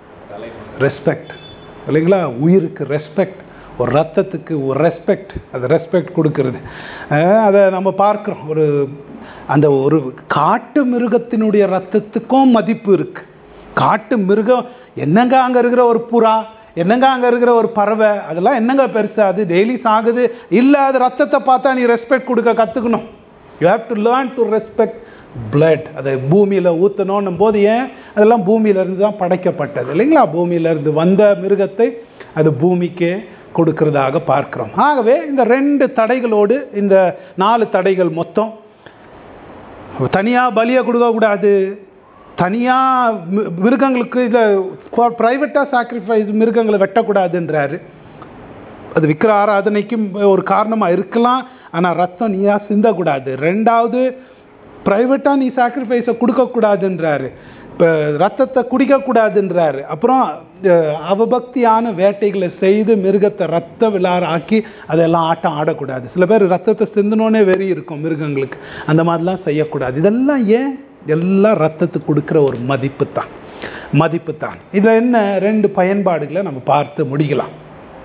ரெஸ்பெக்ட் இல்லைங்களா உயிருக்கு ரெஸ்பெக்ட் ஒரு ரத்தத்துக்கு ஒரு ரெஸ்பெக்ட் அது ரெஸ்பெக்ட் கொடுக்கறது அஹ் அதை நம்ம பார்க்குறோம் ஒரு அந்த ஒரு காட்டு மிருகத்தினுடைய ரத்தத்துக்கும் மதிப்பு இருக்கு காட்டு மிருகம் என்னங்க அங்கே இருக்கிற ஒரு புறா என்னங்க அங்கே இருக்கிற ஒரு பறவை அதெல்லாம் என்னங்க பெருசா அது டெய்லி சாகுது இல்லை அது ரத்தத்தை பார்த்தா நீ ரெஸ்பெக்ட் கொடுக்க கற்றுக்கணும் you have to learn to respect blood அதை பூமியில் ஊற்றணும் போது ஏன் அதெல்லாம் பூமியிலேருந்து தான் படைக்கப்பட்டது இல்லைங்களா பூமியிலேருந்து வந்த மிருகத்தை அது பூமிக்கே கொடுக்கறதாக பார்க்கிறோம் ஆகவே இந்த ரெண்டு தடைகளோடு இந்த நாலு தடைகள் மொத்தம் தனியாக பலியை கொடுக்கக்கூடாது தனியாக மிருகங்களுக்கு இதை ப்ரைவேட்டாக சாக்ரிஃபைஸ் மிருகங்களை வெட்டக்கூடாதுன்றாரு அது விக்கிர ஆராதனைக்கும் ஒரு காரணமாக இருக்கலாம் ஆனால் ரத்தம் நீயா சிந்தக்கூடாது ரெண்டாவது ப்ரைவேட்டாக நீ சாக்ரிஃபைஸை கொடுக்கக்கூடாதுன்றாரு இப்போ ரத்தத்தை குடிக்கக்கூடாதுன்றாரு அப்புறம் அஹ், அவபக்தியான வேட்டைகளை செய்து மிருகத்தை ரத்த விழார ஆக்கி அதெல்லாம் ஆட்டம் ஆடக்கூடாது சில பேர் ரத்தத்தை சிந்தனோன்னே வெறி இருக்கும் மிருகங்களுக்கு அந்த மாதிரிலாம் செய்யக்கூடாது இதெல்லாம் ஏன் எல்லாம் ரத்தத்துக்கு கொடுக்குற ஒரு மதிப்பு தான் மதிப்பு தான் இதில் என்ன ரெண்டு பயன்பாடுகளை நம்ம பார்த்து முடிக்கலாம்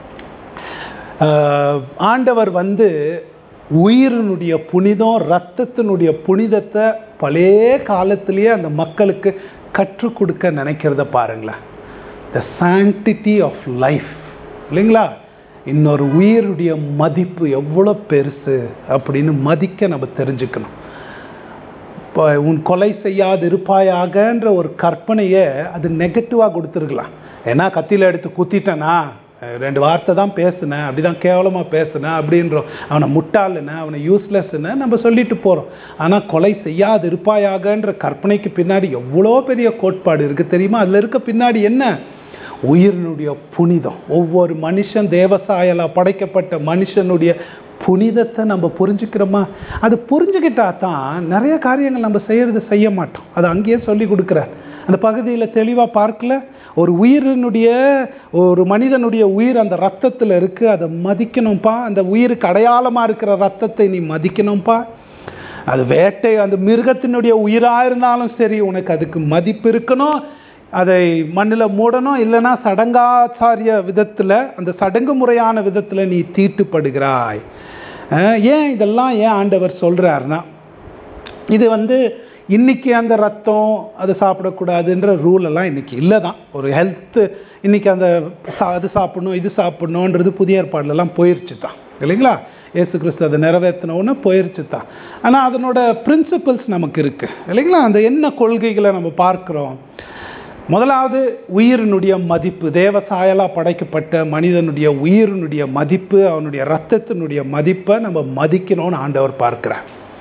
ஆஹ் ஆண்டவர் வந்து உயிரினுடைய புனிதம் ரத்தத்தினுடைய புனிதத்தை பழைய காலத்திலேயே அந்த மக்களுக்கு கற்றுக் கொடுக்க நினைக்கிறத பாருங்களேன் த சாங்டிட்டி ஆஃப் லைஃப் இல்லைங்களா இன்னொரு உயிருடைய மதிப்பு எவ்வளோ பெருசு அப்படின்னு மதிக்க நம்ம தெரிஞ்சுக்கணும் இப்போ உன் கொலை செய்யாது இருப்பாயாகன்ற ஒரு கற்பனையை அது நெகட்டிவாக கொடுத்துருக்கலாம் ஏன்னா கத்தியில் எடுத்து குத்திட்டேனா அஹ் ரெண்டு வார்த்தை தான் பேசுனேன் அப்படி தான் கேவலமாக பேசுனேன் அப்படின்றோம் அவனை முட்டாளுன்னு அவனை யூஸ்லெஸ்ன்னு நம்ம சொல்லிட்டு போகிறோம் ஆனால் கொலை செய்யாது இருப்பாயாகன்ற கற்பனைக்கு பின்னாடி எவ்வளோ பெரிய கோட்பாடு இருக்குது தெரியுமா அதில் இருக்க பின்னாடி என்ன உயிரினுடைய புனிதம் ஒவ்வொரு மனுஷன் தேவசாயலா படைக்கப்பட்ட மனுஷனுடைய புனிதத்தை நம்ம புரிஞ்சுக்கிறோமா அது புரிஞ்சுக்கிட்டா தான் நிறைய காரியங்கள் நம்ம செய்யறது செய்ய மாட்டோம் அது அங்கேயே சொல்லி கொடுக்குறார் அந்த பகுதியில் தெளிவாக பார்க்கல ஒரு உயிரினுடைய ஒரு மனிதனுடைய உயிர் அந்த ரத்தத்தில் இருக்குது அதை மதிக்கணும்ப்பா அந்த உயிருக்கு அடையாளமாக இருக்கிற ரத்தத்தை நீ மதிக்கணும்ப்பா அது வேட்டை அந்த மிருகத்தினுடைய உயிராக இருந்தாலும் சரி உனக்கு அதுக்கு மதிப்பு இருக்கணும் அதை மண்ணில் மூடணும் இல்லைன்னா சடங்காச்சாரிய விதத்தில் அந்த சடங்கு முறையான விதத்தில் நீ தீட்டுப்படுகிறாய் அஹ் ஏன் இதெல்லாம் ஏன் ஆண்டவர் சொல்கிறாருன்னா இது வந்து இன்னைக்கு அந்த ரத்தம் அது சாப்பிடக்கூடாதுன்ற ரூல் எல்லாம் இன்னைக்கு இல்லை தான் ஒரு ஹெல்த்து இன்னைக்கு அந்த சா அது சாப்பிடணும் இது சாப்பிடணுன்றது புதிய ஏற்பாடுலலாம் போயிருச்சு தான் இல்லைங்களா இயேசு கிறிஸ்து அதை நிறைவேற்றினோன்னு போயிருச்சு தான் ஆனால் அதனோட பிரின்சிபல்ஸ் நமக்கு இருக்குது இல்லைங்களா அந்த என்ன கொள்கைகளை நம்ம பார்க்குறோம் முதலாவது உயிரினுடைய மதிப்பு தேவ சாயலாக படைக்கப்பட்ட மனிதனுடைய உயிரினுடைய மதிப்பு அவனுடைய ரத்தத்தினுடைய மதிப்பை நம்ம மதிக்கணும்னு ஆண்டவர் பார்க்கிறார்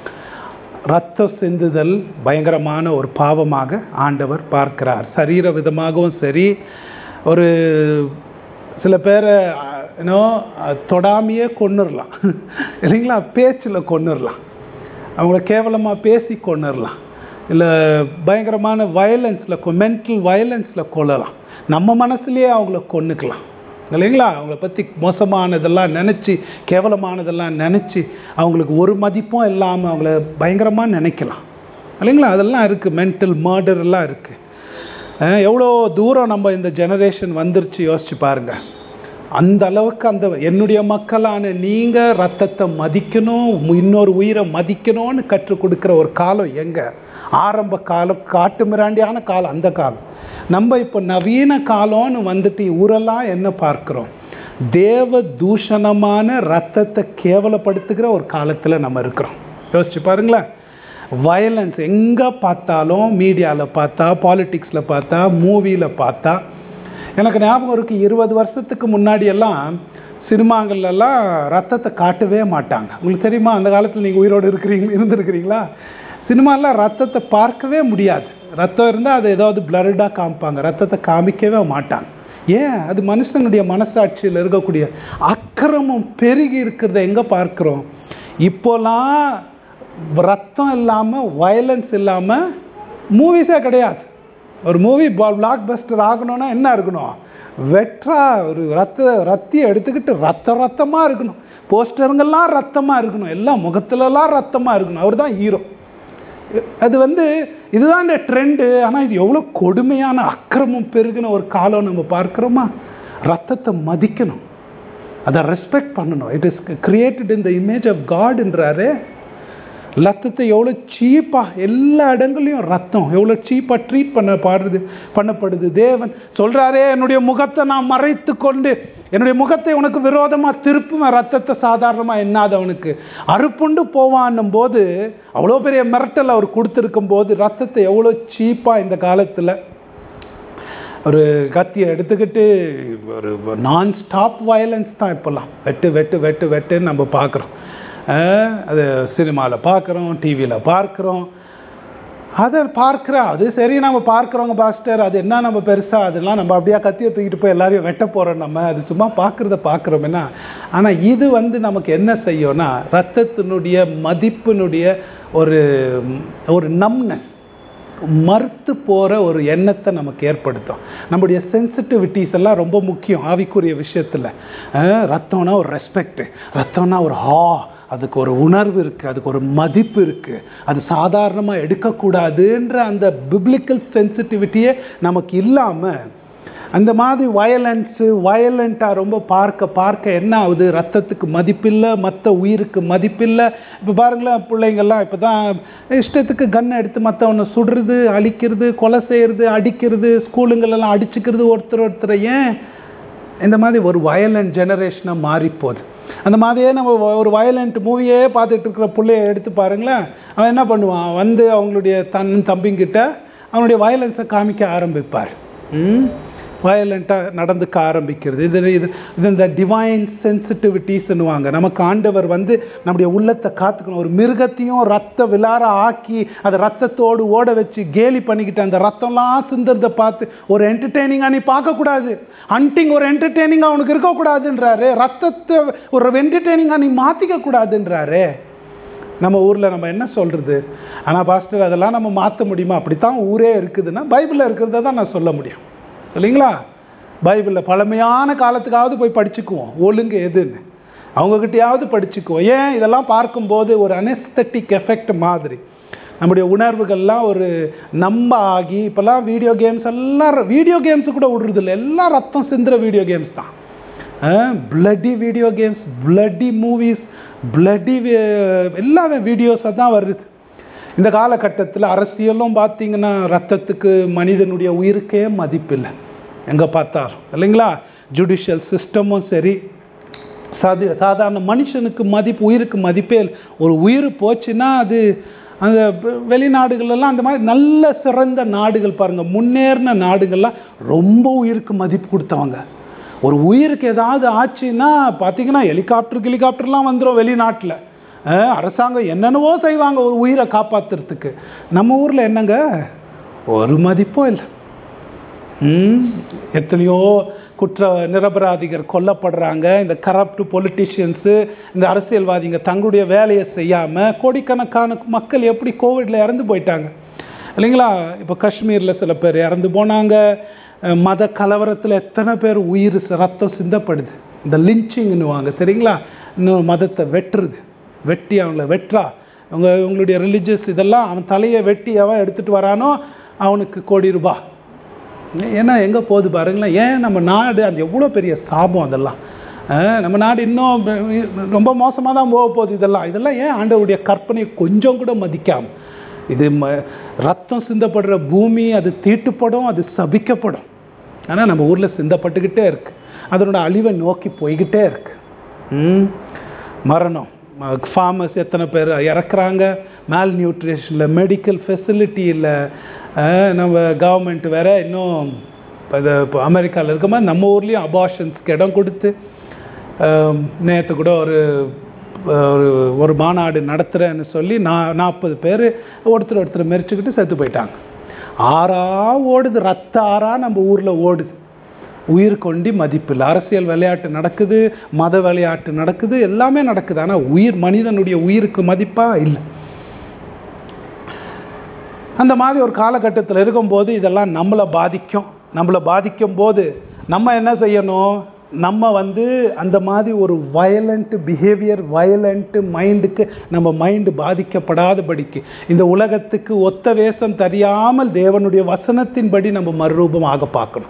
ரத்தம் சிந்துதல் பயங்கரமான ஒரு பாவமாக ஆண்டவர் பார்க்கிறார் சரீர விதமாகவும் சரி ஒரு சில பேரை ஏன்னோ தொடாமையே கொன்னுடலாம் இல்லைங்களா பேச்சில் கொன்னுடலாம் அவங்கள கேவலமாக பேசி கொன்னுடலாம் இல்லை பயங்கரமான வயலன்ஸில் மென்டல் வயலன்ஸில் கொல்லலாம் நம்ம மனசுலேயே அவங்கள கொன்னுக்கலாம் இல்லைங்களா அவங்கள பற்றி மோசமானதெல்லாம் நினச்சி கேவலமானதெல்லாம் நினச்சி அவங்களுக்கு ஒரு மதிப்பும் இல்லாமல் அவங்கள பயங்கரமாக நினைக்கலாம் இல்லைங்களா அதெல்லாம் இருக்குது மென்டல் மர்டர் எல்லாம் இருக்குது எவ்வளோ தூரம் நம்ம இந்த ஜெனரேஷன் வந்துருச்சு யோசிச்சு பாருங்கள் அந்த அளவுக்கு அந்த என்னுடைய மக்களான நீங்கள் ரத்தத்தை மதிக்கணும் இன்னொரு உயிரை மதிக்கணும்னு கற்றுக் கொடுக்குற ஒரு காலம் எங்கே ஆரம்ப காலம் காட்டு மிராண்டியான காலம் அந்த காலம் நம்ம இப்போ நவீன காலம்னு வந்துட்டு ஊரெல்லாம் என்ன பார்க்குறோம் தேவ தூஷணமான ரத்தத்தை கேவலப்படுத்துகிற ஒரு காலத்தில் நம்ம இருக்கிறோம் யோசிச்சு பாருங்களேன் வயலன்ஸ் எங்கே பார்த்தாலும் மீடியாவில் பார்த்தா பாலிட்டிக்ஸில் பார்த்தா மூவியில் பார்த்தா எனக்கு ஞாபகம் இருக்குது இருபது வருஷத்துக்கு முன்னாடி எல்லாம் சினிமாங்கள்லாம் ரத்தத்தை காட்டவே மாட்டாங்க உங்களுக்கு தெரியுமா அந்த காலத்தில் நீங்கள் உயிரோடு இருக்கிறீங்க இருந்திருக்கிறீங்களா சினிமாலாம் ரத்தத்தை பார்க்கவே முடியாது ரத்தம் இருந்தால் அது ஏதாவது பிளர்டாக காமிப்பாங்க ரத்தத்தை காமிக்கவே மாட்டாங்க ஏன் அது மனுஷனுடைய மனசாட்சியில் இருக்கக்கூடிய அக்கிரமம் பெருகி இருக்கிறத எங்கே பார்க்குறோம் இப்போலாம் ரத்தம் இல்லாமல் வயலன்ஸ் இல்லாமல் மூவிஸே கிடையாது ஒரு மூவி பிளாக் பஸ்டர் ஆகணும்னா என்ன இருக்கணும் வெற்றா ஒரு ரத்த ரத்தியை எடுத்துக்கிட்டு ரத்த ரத்தமாக இருக்கணும் போஸ்டருங்கெல்லாம் ரத்தமாக இருக்கணும் எல்லாம் முகத்துலலாம் ரத்தமாக இருக்கணும் அவர் தான் ஹீரோ அது வந்து இதுதான் இந்த ட்ரெண்டு ஆனால் இது எவ்வளோ கொடுமையான அக்கிரமம் பெருகின ஒரு காலம் நம்ம பார்க்குறோமா ரத்தத்தை மதிக்கணும் அதை ரெஸ்பெக்ட் பண்ணணும் it is created in the image of காட்ன்றாரு ரத்தத்தை எவ்வளோ சீப்பாக எல்லா இடங்கள்லையும் ரத்தம் எவ்வளோ சீப்பாக ட்ரீட் பண்ண பாடுறது பண்ணப்படுது தேவன் சொல்கிறாரே என்னுடைய முகத்தை நான் மறைத்து கொண்டு என்னுடைய முகத்தை உனக்கு விரோதமாக திருப்புவேன் ரத்தத்தை சாதாரணமாக எண்ணாதவனுக்கு அறுப்புண்டு போவான்னும் போது அவ்வளோ பெரிய மிரட்டல் அவர் கொடுத்துருக்கும் போது ரத்தத்தை எவ்வளோ சீப்பாக இந்த காலத்தில் ஒரு கத்தியை எடுத்துக்கிட்டு ஒரு நான் ஸ்டாப் வயலன்ஸ் தான் இப்போல்லாம் வெட்டு வெட்டு வெட்டு வெட்டுன்னு நம்ம பார்க்குறோம் அது சினிமாவில் பார்க்குறோம் டிவியில் பார்க்குறோம் அதை பார்க்குற அது சரி நம்ம பார்க்குறோங்க பாஸ்டர் அது என்ன நம்ம பெருசாக அதெல்லாம் நம்ம அப்படியே கத்தியை தூக்கிட்டு போய் எல்லாரையும் வெட்ட போகிறோம் நம்ம அது சும்மா பார்க்குறத பார்க்குறோம்னா ஆனால் இது வந்து நமக்கு என்ன செய்யும்னா ரத்தத்தினுடைய மதிப்பினுடைய ஒரு ஒரு நம்னஸ் மறுத்து போகிற ஒரு எண்ணத்தை நமக்கு ஏற்படுத்தும் நம்முடைய சென்சிட்டிவிட்டிஸ் எல்லாம் ரொம்ப முக்கியம் ஆவிக்குரிய விஷயத்தில் ரத்தம்னா ஒரு ரெஸ்பெக்ட் ரத்தம்னா ஒரு ஹா அதுக்கு ஒரு உணர்வு இருக்குது அதுக்கு ஒரு மதிப்பு இருக்குது அது சாதாரணமாக எடுக்கக்கூடாதுன்ற அந்த பிப்ளிக்கல் சென்சிட்டிவிட்டியே நமக்கு இல்லாமல் அந்த மாதிரி வயலன்ஸு வயலண்ட்டாக ரொம்ப பார்க்க பார்க்க என்ன ஆகுது ரத்தத்துக்கு மதிப்பில்லை மற்ற உயிருக்கு மதிப்பில்லை இப்போ பாருங்களேன் பிள்ளைங்கள்லாம் இப்போ தான் இஷ்டத்துக்கு கன்னை எடுத்து மற்றவனை சுடுறது அழிக்கிறது கொலை செய்கிறது அடிக்கிறது ஸ்கூலுங்களெல்லாம் அடிச்சுக்கிறது ஒருத்தர் ஒருத்தர் ஏன் இந்த மாதிரி ஒரு வயலண்ட் ஜெனரேஷனாக மாறிப்போகுது அந்த மாதிரியே நம்ம ஒரு வயலண்ட் மூவியே பார்த்துட்டு இருக்கிற பிள்ளைய எடுத்து பாருங்களேன் அவன் என்ன பண்ணுவான் வந்து அவங்களுடைய தன் தம்பிங்கிட்ட அவனுடைய வயலன்ஸை காமிக்க ஆரம்பிப்பார் வயலண்ட்டாக நடந்துக்க ஆரம்பிக்கிறது இது இது இது இந்த டிவைன் சென்சிட்டிவிட்டிஸ்னுவாங்க நமக்கு ஆண்டவர் வந்து நம்முடைய உள்ளத்தை காத்துக்கணும் ஒரு மிருகத்தையும் ரத்த விலார ஆக்கி அதை ரத்தத்தோடு ஓட வச்சு கேலி பண்ணிக்கிட்டு அந்த ரத்தம்லாம் சிந்துறதை பார்த்து ஒரு என்டர்டெய்னிங்காக நீ பார்க்கக்கூடாது ஹண்டிங் ஒரு என்டர்டெய்னிங்காக அவனுக்கு இருக்கக்கூடாதுன்றாரு ரத்தத்தை ஒரு என்டர்டெய்னிங்காக நீ மாற்றிக்க கூடாதுன்றாரு நம்ம ஊரில் நம்ம என்ன சொல்கிறது ஆனால் பாஸ்டர் அதெல்லாம் நம்ம மாற்ற முடியுமா அப்படித்தான் ஊரே இருக்குதுன்னா பைபிளில் இருக்கிறத தான் நான் சொல்ல முடியும் இல்லைங்களா பைபிளில் பழமையான காலத்துக்காவது போய் படிச்சுக்குவோம் ஒழுங்கு எதுன்னு அவங்கக்கிட்டையாவது படிச்சுக்குவோம் ஏன் இதெல்லாம் பார்க்கும்போது ஒரு அனெஸ்தட்டிக் எஃபெக்ட் மாதிரி நம்முடைய உணர்வுகள்லாம் ஒரு நம்ப ஆகி இப்போல்லாம் வீடியோ கேம்ஸ் எல்லாம் வீடியோ கேம்ஸ் கூட விடுறதில்ல எல்லாம் ரத்தம் சிந்துற வீடியோ கேம்ஸ் தான் bloody video games bloody movies bloody எல்லாமே வீடியோஸாக தான் வருது இந்த காலகட்டத்தில் அரசியலும் பார்த்தீங்கன்னா ரத்தத்துக்கு மனிதனுடைய உயிருக்கே மதிப்பில்லை எங்கே பார்த்தாலும் இல்லைங்களா ஜுடிஷியல் சிஸ்டமும் சரி சாதி சாதாரண மனுஷனுக்கு மதிப்பு உயிருக்கு மதிப்பே இல்லை ஒரு உயிர் போச்சுன்னா அது அந்த வெ- வெளிநாடுகளெல்லாம் அந்த மாதிரி நல்ல சிறந்த நாடுகள் பாருங்கள் முன்னேறின நாடுகள்லாம் ரொம்ப உயிருக்கு மதிப்பு கொடுத்தவங்க ஒரு உயிருக்கு ஏதாவது ஆச்சுன்னா பார்த்தீங்கன்னா ஹெலிகாப்டர் ஹெலிகாப்டர்லாம் வந்துடும் வெளிநாட்டில் அஹ், அரசாங்கம் என்னென்னவோ செய்வாங்க ஒரு உயிரை காப்பாற்றுறதுக்கு நம்ம ஊரில் என்னங்க ஒரு மதிப்பும் இல்லை ம், எத்தனையோ குற்ற நிரபராதிகர் கொல்லப்படுறாங்க இந்த கரப்ட் பொலிட்டிஷியன்ஸு இந்த அரசியல்வாதிங்க தங்களுடைய வேலையை செய்யாமல் கோடிக்கணக்கான மக்கள் எப்படி கோவிட்ல இறந்து போயிட்டாங்க இல்லைங்களா இப்போ காஷ்மீரில் சில பேர் இறந்து போனாங்க அஹ், மத கலவரத்தில் எத்தனை பேர் உயிர் ச- ரத்தம் சிந்தப்படுது இந்த லிஞ்சிங்னுவாங்க சரிங்களா இன்னும் மதத்தை வெட்டுறது வெட்டி அவங்கள வெட்டுறா அவங்க இவங்களுடைய ரிலிஜியஸ் இதெல்லாம் அவன் தலையை வெட்டி அவன் எடுத்துகிட்டு வரானோ அவனுக்கு கோடி ரூபாய் ஏன்னா எங்கே போகுது பாருங்களேன் ஏன் நம்ம நாடு அது எவ்வளோ பெரிய சாபம் அதெல்லாம் அஹ் நம்ம நாடு இன்னும் ப- ரொம்ப மோசமாக தான் போக போகுது இதெல்லாம் இதெல்லாம் ஏன் ஆண்டவருடைய கற்பனையை கொஞ்சம் கூட மதிக்காம இது ம ரத்தம் சிந்தப்படுற பூமி அது தீட்டுப்படும் அது சபிக்கப்படும் ஆனால் நம்ம ஊரில் சிந்தப்பட்டுக்கிட்டே இருக்கு அதனோட அழிவை நோக்கி போய்கிட்டே இருக்கு ம். மரணம் ஃபார்மர்ஸ் எத்தனை பேர் இறக்குறாங்க மேல் நியூட்ரிஷனில் மெடிக்கல் ஃபெசிலிட்டி இல்லை நம்ம கவர்மெண்ட் வேற இன்னும் இது இப்போ அமெரிக்காவில் இருக்க மாதிரி நம்ம ஊர்லேயும் அபார்ஷன்ஸ்க்கு இடம் கொடுத்து நேற்று கூட ஒரு ஒரு ஒரு மாநாடு நடத்துகிறேன்னு சொல்லி நான் நாற்பது பேர் ஒருத்தர் ஒருத்தர் மெரிச்சுக்கிட்டு செத்து போயிட்டாங்க ஆறா ஓடுது ரத்த ஆறா நம்ம ஊரில் ஓடுது உயிர் கொண்டி மதிப்பில்லை அரசியல் விளையாட்டு நடக்குது மத விளையாட்டு நடக்குது எல்லாமே நடக்குது ஆனால் உயிர் மனிதனுடைய உயிருக்கு மதிப்பா இல்லை அந்த மாதிரி ஒரு காலகட்டத்தில் இருக்கும்போது இதெல்லாம் நம்மளை பாதிக்கும் நம்மளை பாதிக்கும் போது நம்ம என்ன செய்யணும் நம்ம வந்து அந்த மாதிரி ஒரு வயலண்ட் பிஹேவியர் வயலண்ட் மைண்டுக்கு நம்ம மைண்டு பாதிக்கப்படாதபடிக்கு இந்த உலகத்துக்கு ஒத்த வேஷம் தெரியாமல் தேவனுடைய வசனத்தின்படி நம்ம மறுரூபமாக பார்க்கணும்